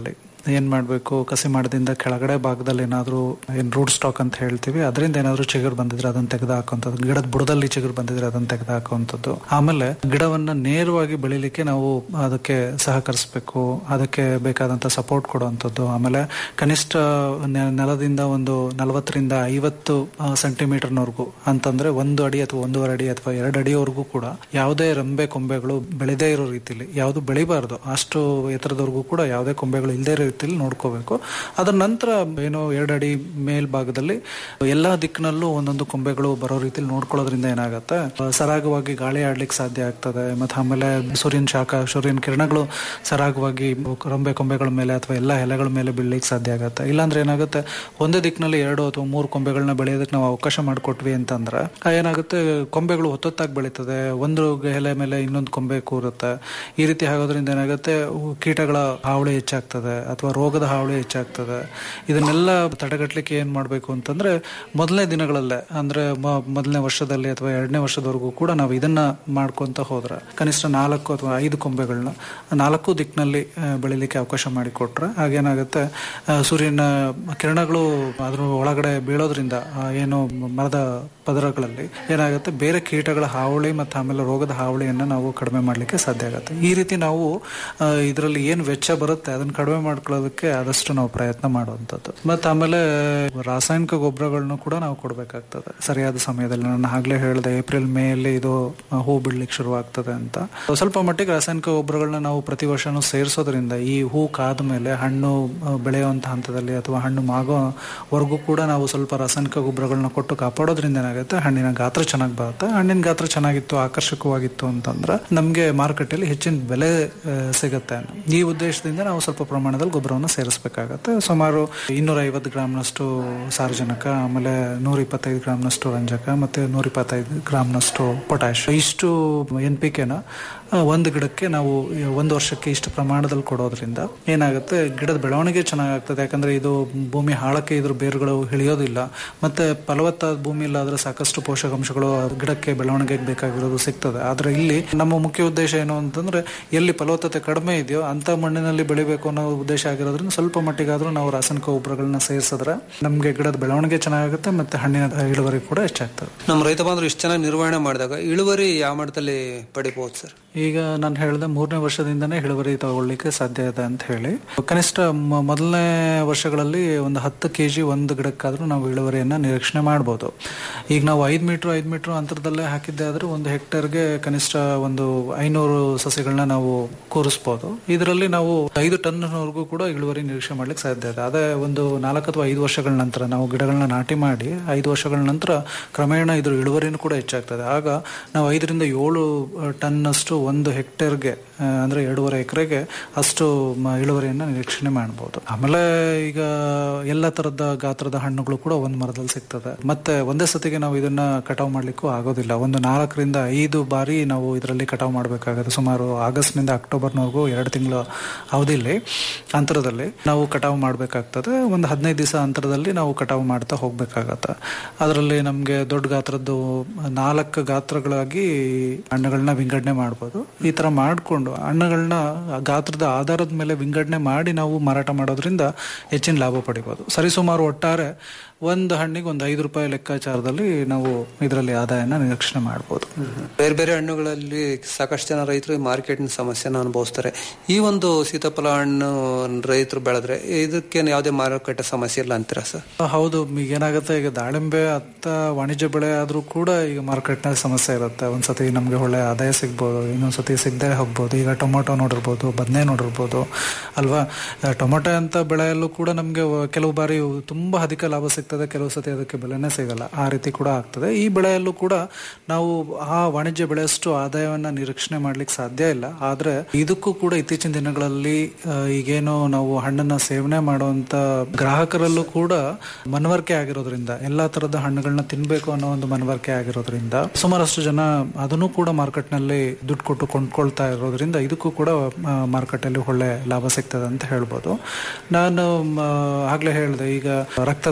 ಏನ್ ಮಾಡ್ಬೇಕು ಕಸಿ ಮಾಡದಿಂದ ಕೆಳಗಡೆ ಭಾಗದಲ್ಲಿ ಏನಾದ್ರು ಏನ್ ರೂಟ್ ಸ್ಟಾಕ್ ಅಂತ ಹೇಳ್ತೀವಿ ಅದರಿಂದ ಏನಾದ್ರು ಚಿಗುರು ಬಂದಿದ್ರೆ ಅದನ್ನ ತೆಗೆದು ಹಾಕುವಂಥದ್ದು ಗಿಡದ ಬುಡದಲ್ಲಿ ಚಿಗುರು ಬಂದಿದ್ರೆ ಅದನ್ನ ತೆಗೆದು ಹಾಕುವಂಥದ್ದು ಆಮೇಲೆ ಗಿಡವನ್ನ ನೇರವಾಗಿ ಬೆಳಿಲಿಕ್ಕೆ ನಾವು ಅದಕ್ಕೆ ಸಹಕರಿಸಬೇಕು ಅದಕ್ಕೆ ಬೇಕಾದಂತ ಸಪೋರ್ಟ್ ಕೊಡುವಂಥದ್ದು ಆಮೇಲೆ ಕನಿಷ್ಠ ನೆ- ನೆಲದಿಂದ ಒಂದು ನಲವತ್ತರಿಂದ ಐವತ್ತು ಸೆಂಟಿಮೀಟರ್ನವರೆಗೂ ಅಂತಂದ್ರೆ ಒಂದು ಅಡಿ ಅಥವಾ ಒಂದೂವರೆ ಅಡಿ ಅಥವಾ ಎರಡು ಅಡಿವರೆಗೂ ಕೂಡ ಯಾವುದೇ ರೆಂಬೆ ಕೊಂಬೆಗಳು ಬೆಳೆದೇ ಇರೋ ರೀತಿಲಿ ಯಾವುದು ಬೆಳಿಬಾರ್ದು ಅಷ್ಟು ಎತ್ತರದವರೆಗೂ ಕೂಡ ಯಾವುದೇ ಕೊಂಬೆಗಳು ಇಲ್ಲದೇ ಇರೋ ರೀತಿಲಿ ನೋಡ್ಕೋಬೇಕು ಅದರ ನಂತರ ಏನು ಎರಡು ಅಡಿ ಮೇಲ್ಭಾಗದಲ್ಲಿ ಎಲ್ಲಾ ದಿಕ್ಕಿನಲ್ಲೂ ಒಂದೊಂದು ಕೊಂಬೆಗಳು ಬರೋ ರೀತಿಲಿ ನೋಡ್ಕೊಳ್ಳೋದ್ರಿಂದ ಏನಾಗುತ್ತೆ ಆ, ಸರಾಗವಾಗಿ ಗಾಳಿ ಆಡ್ಲಿಕ್ಕೆ ಸಾಧ್ಯ ಆಗ್ತದೆ ಮತ್ತೆ ಆಮೇಲೆ ಸೂರ್ಯನ ಶಾಖ ಸೂರ್ಯನ ಕಿರಣಗಳು ಸರಾಗವಾಗಿ ರೆಂಬೆ ಕೊಂಬೆಗಳ ಮೇಲೆ ಅಥವಾ ಎಲ್ಲ ಎಲೆಗಳ ಮೇಲೆ ಬೀಳ್ಲಿಕ್ಕೆ ಸಾಧ್ಯ ಆಗುತ್ತೆ ಇಲ್ಲಾಂದ್ರೆ ಏನಾಗುತ್ತೆ ಒಂದೇ ದಿಕ್ಕಿನಲ್ಲಿ ಎರಡು ಅಥವಾ ಮೂರು ಕೊಂಬೆಗಳನ್ನ ಬೆಳೆಯೋದಕ್ಕೆ ನಾವು ಅವಕಾಶ ಮಾಡಿಕೊಟ್ವಿ ಅಂತಂದ್ರೆ ಆ ಏನಾಗುತ್ತೆ ಕೊಂಬೆಗಳು ಹೊತ್ತೊತ್ತಾಗಿ ಬೆಳೀತದೆ ಒಂದು ಎಲೆ ಮೇಲೆ ಇನ್ನೊಂದು ಕೊಂಬೆ ಕೂರುತ್ತೆ ಈ ರೀತಿ ಆಗೋದ್ರಿಂದ ಏನಾಗುತ್ತೆ ಉ- ಕೀಟಗಳ ಹಾವಳಿ ಹೆಚ್ಚಾಗ್ತದೆ ಅಥವಾ ರೋಗದ ಹಾವಳಿ ಹೆಚ್ಚಾಗ್ತದೆ ಇದನ್ನೆಲ್ಲ ತಡೆಗಟ್ಟಲಿಕ್ಕೆ ಏನ್ ಮಾಡಬೇಕು ಅಂತಂದ್ರೆ ಮೊದಲನೇ ದಿನಗಳಲ್ಲೇ ಅಂದ್ರೆ ಮ- ಮೊದಲನೇ ವರ್ಷದಲ್ಲಿ ಅಥವಾ ಎರಡನೇ ವರ್ಷದವರೆಗೂ ಕೂಡ ನಾವು ಇದನ್ನ ಮಾಡ್ಕೊಂತ ಹೋದ್ರೆ ಕನಿಷ್ಠ ನಾಲ್ಕು ಅಥವಾ ಐದು ಕೊಂಬೆಗಳನ್ನ ನಾಲ್ಕು ದಿಕ್ಕಿನಲ್ಲಿ ಆ, ಬೆಳಿಲಿಕ್ಕೆ ಅವಕಾಶ ಮಾಡಿಕೊಟ್ರೆ ಹಾಗೇನಾಗುತ್ತೆ ಆ, ಸೂರ್ಯನ ಕಿರಣಗಳು ಅದ್ರ ಒಳಗಡೆ ಬೀಳೋದ್ರಿಂದ ಆ, ಏನು ಮರದ ಪದರಗಳಲ್ಲಿ ಏನಾಗುತ್ತೆ ಬೇರೆ ಕೀಟಗಳ ಹಾವಳಿ ಮತ್ತು ಆಮೇಲೆ ರೋಗದ ಹಾವಳಿಯನ್ನ ನಾವು ಕಡಿಮೆ ಮಾಡಲಿಕ್ಕೆ ಸಾಧ್ಯ ಆಗುತ್ತೆ ಈ ರೀತಿ ನಾವು ಇದರಲ್ಲಿ ಏನು ವೆಚ್ಚ ಬರುತ್ತೆ ಅದನ್ನ ಕಡಿಮೆ ಮಾಡ್ಕೊಳ್ಳೋದಕ್ಕೆ ಆದಷ್ಟು ನಾವು ಪ್ರಯತ್ನ ಮಾಡುವಂಥದ್ದು ಮತ್ತು ಆಮೇಲೆ ರಾಸಾಯನಿಕ ಗೊಬ್ಬರಗಳನ್ನು ಕೂಡ ನಾವು ಕೊಡಬೇಕಾಗ್ತದೆ ಸರಿಯಾದ ಸಮಯದಲ್ಲಿ ನಾನು ಆಗ್ಲೇ ಹೇಳಿದೆ ಏಪ್ರಿಲ್ ಮೇಯಲ್ಲಿ ಇದು ಆ, ಹೂ ಬಿಡ್ಲಿಕ್ಕೆ ಶುರು ಆಗ್ತದೆ ಅಂತ ಸ್ವಲ್ಪ ಮಟ್ಟಿಗೆ ರಾಸಾಯನಿಕ ಗೊಬ್ಬರಗಳನ್ನ ನಾವು ಪ್ರತಿ ವರ್ಷನೂ ಸೇರಿಸೋದ್ರಿಂದ ಈ ಹೂ ಕಾದ ಮೇಲೆ ಹಣ್ಣು ಆ, ಬೆಳೆಯುವಂತ ಹಂತದಲ್ಲಿ ಅಥವಾ ಹಣ್ಣು ಮಾಗೋವರೆಗೂ ಕೂಡ ನಾವು ಸ್ವಲ್ಪ ರಾಸಾಯನಿಕ ಗೊಬ್ಬರಗಳನ್ನ ಕೊಟ್ಟು ಕಾಪಾಡೋದ್ರಿಂದ ಏನಾಗುತ್ತೆ ಹಣ್ಣಿನ ಗಾತ್ರ ಚೆನ್ನಾಗಿ ಬರುತ್ತೆ ಹಣ್ಣಿನ ಗಾತ್ರ ಚೆನ್ನಾಗಿತ್ತು ಆಕರ್ಷಕವಾಗಿತ್ತು ಅಂತಂದ್ರೆ ನಮಗೆ ಮಾರುಕಟ್ಟೆಯಲ್ಲಿ ಹೆಚ್ಚಿನ ಬೆಲೆ ಆ, ಸಿಗುತ್ತೆ ಈ ಉದ್ದೇಶದಿಂದ ನಾವು ಸ್ವಲ್ಪ ಪ್ರಮಾಣದಲ್ಲಿ ಗೊಬ್ಬರವನ್ನು ಸೇರಿಸಬೇಕಾಗತ್ತೆ ಸುಮಾರು ಇನ್ನೂರ ಐವತ್ತು ಗ್ರಾಮ್ನಷ್ಟು ಸಾರಜನಕ ಆಮೇಲೆ ನೂರ ಇಪ್ಪತ್ತೈದು ಗ್ರಾಮ್ನಷ್ಟು ರಂಜಕ ಮತ್ತೆ ನೂರ ಇಪ್ಪತ್ತೈದು ಗ್ರಾಮ್ನಷ್ಟು ಪೊಟ್ಯಾಶ್ ಇಷ್ಟು ಎನ್ ಪಿ ಕೆನ ಒಂದು ಗಿಡಕ್ಕೆ ನಾವು ಒಂದು ವರ್ಷಕ್ಕೆ ಇಷ್ಟು ಪ್ರಮಾಣದಲ್ಲಿ ಕೊಡೋದ್ರಿಂದ ಏನಾಗುತ್ತೆ ಗಿಡದ ಬೆಳವಣಿಗೆ ಚೆನ್ನಾಗಾಗ್ತದೆ ಯಾಕಂದ್ರೆ ಇದು ಭೂಮಿ ಹಾಳಕ್ಕೆ ಇದ್ರ ಬೇರುಗಳು ಇಳಿಯೋದಿಲ್ಲ ಮತ್ತೆ ಫಲವತ್ತಾದ ಭೂಮಿ ಇಲ್ಲಾದ್ರೆ ಸಾಕಷ್ಟು ಪೋಷಕಾಂಶಗಳು ಗಿಡಕ್ಕೆ ಬೆಳವಣಿಗೆಗೆ ಬೇಕಾಗಿರೋದು ಸಿಗ್ತದೆ ಆದ್ರೆ ಇಲ್ಲಿ ನಮ್ಮ ಮುಖ್ಯ ಉದ್ದೇಶ ಏನು ಅಂತಂದ್ರೆ ಎಲ್ಲಿ ಫಲವತ್ತತೆ ಕಡಿಮೆ ಇದೆಯೋ ಅಂತ ಮಣ್ಣಿನಲ್ಲಿ ಬೆಳಿಬೇಕು ಅನ್ನೋ ಉದ್ದೇಶ ಆಗಿರೋದ್ರಿಂದ ಸ್ವಲ್ಪ ಮಟ್ಟಿಗಾದ್ರೂ ನಾವು ರಾಸಾಯನಿಕ ಗೊಬ್ಬರಗಳನ್ನ ಸೇರಿಸಿದ್ರೆ ನಮ್ಗೆ ಗಿಡದ ಬೆಳವಣಿಗೆ ಚೆನ್ನಾಗುತ್ತೆ ಮತ್ತೆ ಹಣ್ಣಿನ ಇಳುವರಿ ಕೂಡ ಹೆಚ್ಚಾಗ್ತದೆ ನಮ್ಮ ರೈತ ಬಾಂಧವರು ಇಷ್ಟು ಚೆನ್ನಾಗಿ ನಿರ್ವಹಣೆ ಮಾಡಿದಾಗ ಇಳುವರಿ ಯಾವ ಮಟ್ಟದಲ್ಲಿ ಪಡಿಬಹುದು ಸರ್ ಈಗ ನಾನು ಹೇಳಿದೆ ಮೂರನೇ ವರ್ಷದಿಂದನೇ ಇಳುವರಿ ತಗೊಳ್ಳಿಕ್ಕೆ ಸಾಧ್ಯ ಇದೆ ಅಂತ ಹೇಳಿ ಕನಿಷ್ಠ ಮ- ಮೊದಲನೇ ವರ್ಷಗಳಲ್ಲಿ ಒಂದು ಹತ್ತು ಕೆ ಜಿ ಒಂದು ಗಿಡಕ್ಕಾದ್ರೂ ನಾವು ಇಳುವರಿಯನ್ನ ನಿರೀಕ್ಷಣೆ ಮಾಡ್ಬೋದು ಈಗ ನಾವು ಐದು ಮೀಟರ್ ಐದು ಮೀಟರ್ ಅಂತರದಲ್ಲೇ ಹಾಕಿದ್ದೆ ಆದ್ರೆ ಒಂದು ಹೆಕ್ಟೇರ್ಗೆ ಕನಿಷ್ಠ ಒಂದು ಐನೂರು ಸಸಿಗಳನ್ನ ನಾವು ಕೂರಿಸ್ಬೋದು ಇದರಲ್ಲಿ ನಾವು ಐದು ಟನ್ವರೆಗೂ ಕೂಡ ಇಳುವರಿ ನಿರೀಕ್ಷೆ ಮಾಡ್ಲಿಕ್ಕೆ ಸಾಧ್ಯ ಇದೆ ಅದೇ ಒಂದು ನಾಲ್ಕು ಅಥವಾ ಐದು ವರ್ಷಗಳ ನಂತರ ನಾವು ಗಿಡಗಳನ್ನ ನಾಟಿ ಮಾಡಿ ಐದು ವರ್ಷಗಳ ನಂತರ ಕ್ರಮೇಣ ಇದ್ರ ಇಳುವರಿನೂ ಕೂಡ ಹೆಚ್ಚಾಗ್ತದೆ ಆಗ ನಾವು ಐದರಿಂದ ಏಳು ಟನ್ ಅಷ್ಟು ಒಂದು ಹೆಕ್ಟೇರ್ಗೆ ಆ, ಅಂದ್ರೆ ಎರಡೂವರೆ ಎಕರೆಗೆ ಅಷ್ಟು ಮ- ಇಳುವರಿಯನ್ನ ನಿರೀಕ್ಷಣೆ ಮಾಡಬಹುದು ಆಮೇಲೆ ಈಗ ಎಲ್ಲ ತರದ ಗಾತ್ರದ ಹಣ್ಣುಗಳು ಕೂಡ ಒಂದು ಮರದಲ್ಲಿ ಸಿಗ್ತದೆ ಮತ್ತೆ ಒಂದೇ ಸತಿಗೆ ನಾವು ಇದನ್ನ ಕಟಾವು ಮಾಡ್ಲಿಕ್ಕೂ ಆಗೋದಿಲ್ಲ ಒಂದು ನಾಲ್ಕರಿಂದ ಐದು ಬಾರಿ ನಾವು ಇದರಲ್ಲಿ ಕಟಾವು ಮಾಡಬೇಕಾಗುತ್ತೆ ಸುಮಾರು ಆಗಸ್ಟ್ ನಿಂದ ಅಕ್ಟೋಬರ್ನವರೆಗೂ ಎರಡು ತಿಂಗಳ ಅವಧಿಯಲ್ಲಿ ಅಂತರದಲ್ಲಿ ನಾವು ಕಟಾವು ಮಾಡಬೇಕಾಗ್ತದೆ ಒಂದು ಹದಿನೈದು ದಿವಸ ಅಂತರದಲ್ಲಿ ನಾವು ಕಟಾವು ಮಾಡ್ತಾ ಹೋಗ್ಬೇಕಾಗತ್ತೆ ಅದರಲ್ಲಿ ನಮಗೆ ದೊಡ್ಡ ಗಾತ್ರದ್ದು ನಾಲ್ಕು ಗಾತ್ರಗಳಾಗಿ ಹಣ್ಣುಗಳನ್ನ ವಿಂಗಡಣೆ ಮಾಡ್ಬೋದು ಈ ತರ ಮಾಡಿಕೊಂಡು ಹಣ್ಣುಗಳನ್ನ ಗಾತ್ರದ ಆಧಾರದ ಮೇಲೆ ವಿಂಗಡಣೆ ಮಾಡಿ ನಾವು ಮಾರಾಟ ಮಾಡೋದ್ರಿಂದ ಹೆಚ್ಚಿನ ಲಾಭ ಪಡಿಬೋದು ಸರಿಸುಮಾರು ಒಟ್ಟಾರೆ ಒಂದು ಹಣ್ಣಿಗೆ ಒಂದು ಐದು ರೂಪಾಯಿ ಲೆಕ್ಕಾಚಾರದಲ್ಲಿ ನಾವು ಇದರಲ್ಲಿ ಆದಾಯನ ನಿರೀಕ್ಷಣೆ ಮಾಡ್ಬೋದು ಬೇರೆ ಬೇರೆ ಹಣ್ಣುಗಳಲ್ಲಿ ಸಾಕಷ್ಟು ಜನ ರೈತರು ಮಾರ್ಕೆಟಿನ ಸಮಸ್ಯೆನ ಅನುಭವಿಸ್ತಾರೆ ಈ ಒಂದು ಸೀತಾಫಲ ಹಣ್ಣು ರೈತರು ಬೆಳೆದ್ರೆ ಇದಕ್ಕೇನು ಯಾವುದೇ ಮಾರುಕಟ್ಟೆ ಸಮಸ್ಯೆ ಇಲ್ಲ ಅಂತೀರಾ ಸರ್ ಹೌದು ಈಗ ಏನಾಗುತ್ತೆ ಈಗ ದಾಳಿಂಬೆ ಅತ್ತ ವಾಣಿಜ್ಯ ಬೆಳೆ ಆದ್ರೂ ಕೂಡ ಈಗ ಮಾರ್ಕೆಟ್ನ ಸಮಸ್ಯೆ ಇರುತ್ತೆ ಒಂದ್ಸತಿ ನಮ್ಗೆ ಒಳ್ಳೆ ಆದಾಯ ಸಿಗ್ಬೋದು ಇನ್ನೊಂದ್ಸತಿ ಸಿಗದೆ ಹೋಗ್ಬೋದು ಈಗ ಟೊಮೊಟೊ ನೋಡಿರ್ಬೋದು ಬದನೆ ನೋಡಿರ್ಬೋದು ಅಲ್ವಾ ಆ, ಟೊಮೊಟೊ ಅಂತ ಬೆಳೆಯಲ್ಲೂ ಕೂಡ ನಮ್ಗೆ ವ- ಕೆಲವು ಬಾರಿ ತುಂಬಾ ಅಧಿಕ ಲಾಭ ಸಿಗ್ತದೆ ಕೆಲವು ಸತಿ ಅದಕ್ಕೆ ಬೆಲೆನೇ ಸಿಗಲ್ಲ ಆ ರೀತಿ ಕೂಡ ಆಗ್ತದೆ ಈ ಬೆಳೆಯಲ್ಲೂ ಕೂಡ ನಾವು ಆ ವಾಣಿಜ್ಯ ಬೆಳೆಯಷ್ಟು ಆದಾಯವನ್ನ ನಿರೀಕ್ಷಣೆ ಮಾಡ್ಲಿಕ್ಕೆ ಸಾಧ್ಯ ಇಲ್ಲ ಆದ್ರೆ ಇದಕ್ಕೂ ಕೂಡ ಇತ್ತೀಚಿನ ದಿನಗಳಲ್ಲಿ ಆ, ಈಗೇನು ನಾವು ಹಣ್ಣನ್ನ ಸೇವನೆ ಮಾಡುವಂತ ಗ್ರಾಹಕರಲ್ಲೂ ಕೂಡ ಮನವರಿಕೆ ಆಗಿರೋದ್ರಿಂದ ಎಲ್ಲಾ ತರದ ಹಣ್ಣುಗಳನ್ನ ತಿನ್ಬೇಕು ಅನ್ನೋ ಒಂದು ಮನವರಿಕೆ ಆಗಿರೋದ್ರಿಂದ ಸುಮಾರಷ್ಟು ಜನ ಅದನ್ನು ಕೂಡ ಮಾರ್ಕೆಟ್ ನಲ್ಲಿ ದುಡ್ಡು ಕೊಟ್ಟು ಕೊಂಡ್ಕೊಳ್ತಾ ಇರೋದ್ರಿಂದ ಇದಕ್ಕೂ ಕೂಡ ಮಾರ್ಕೆಟ್ ಅಲ್ಲಿ ಒಳ್ಳೆ ಲಾಭ ಸಿಗ್ತದೆ ಅಂತ ಹೇಳ್ಬೋದು ನಾನು ಮ, ಆಗ್ಲೇ ಹೇಳಿದೆ ಈಗ ರಕ್ತದ ಒತ್ತಡ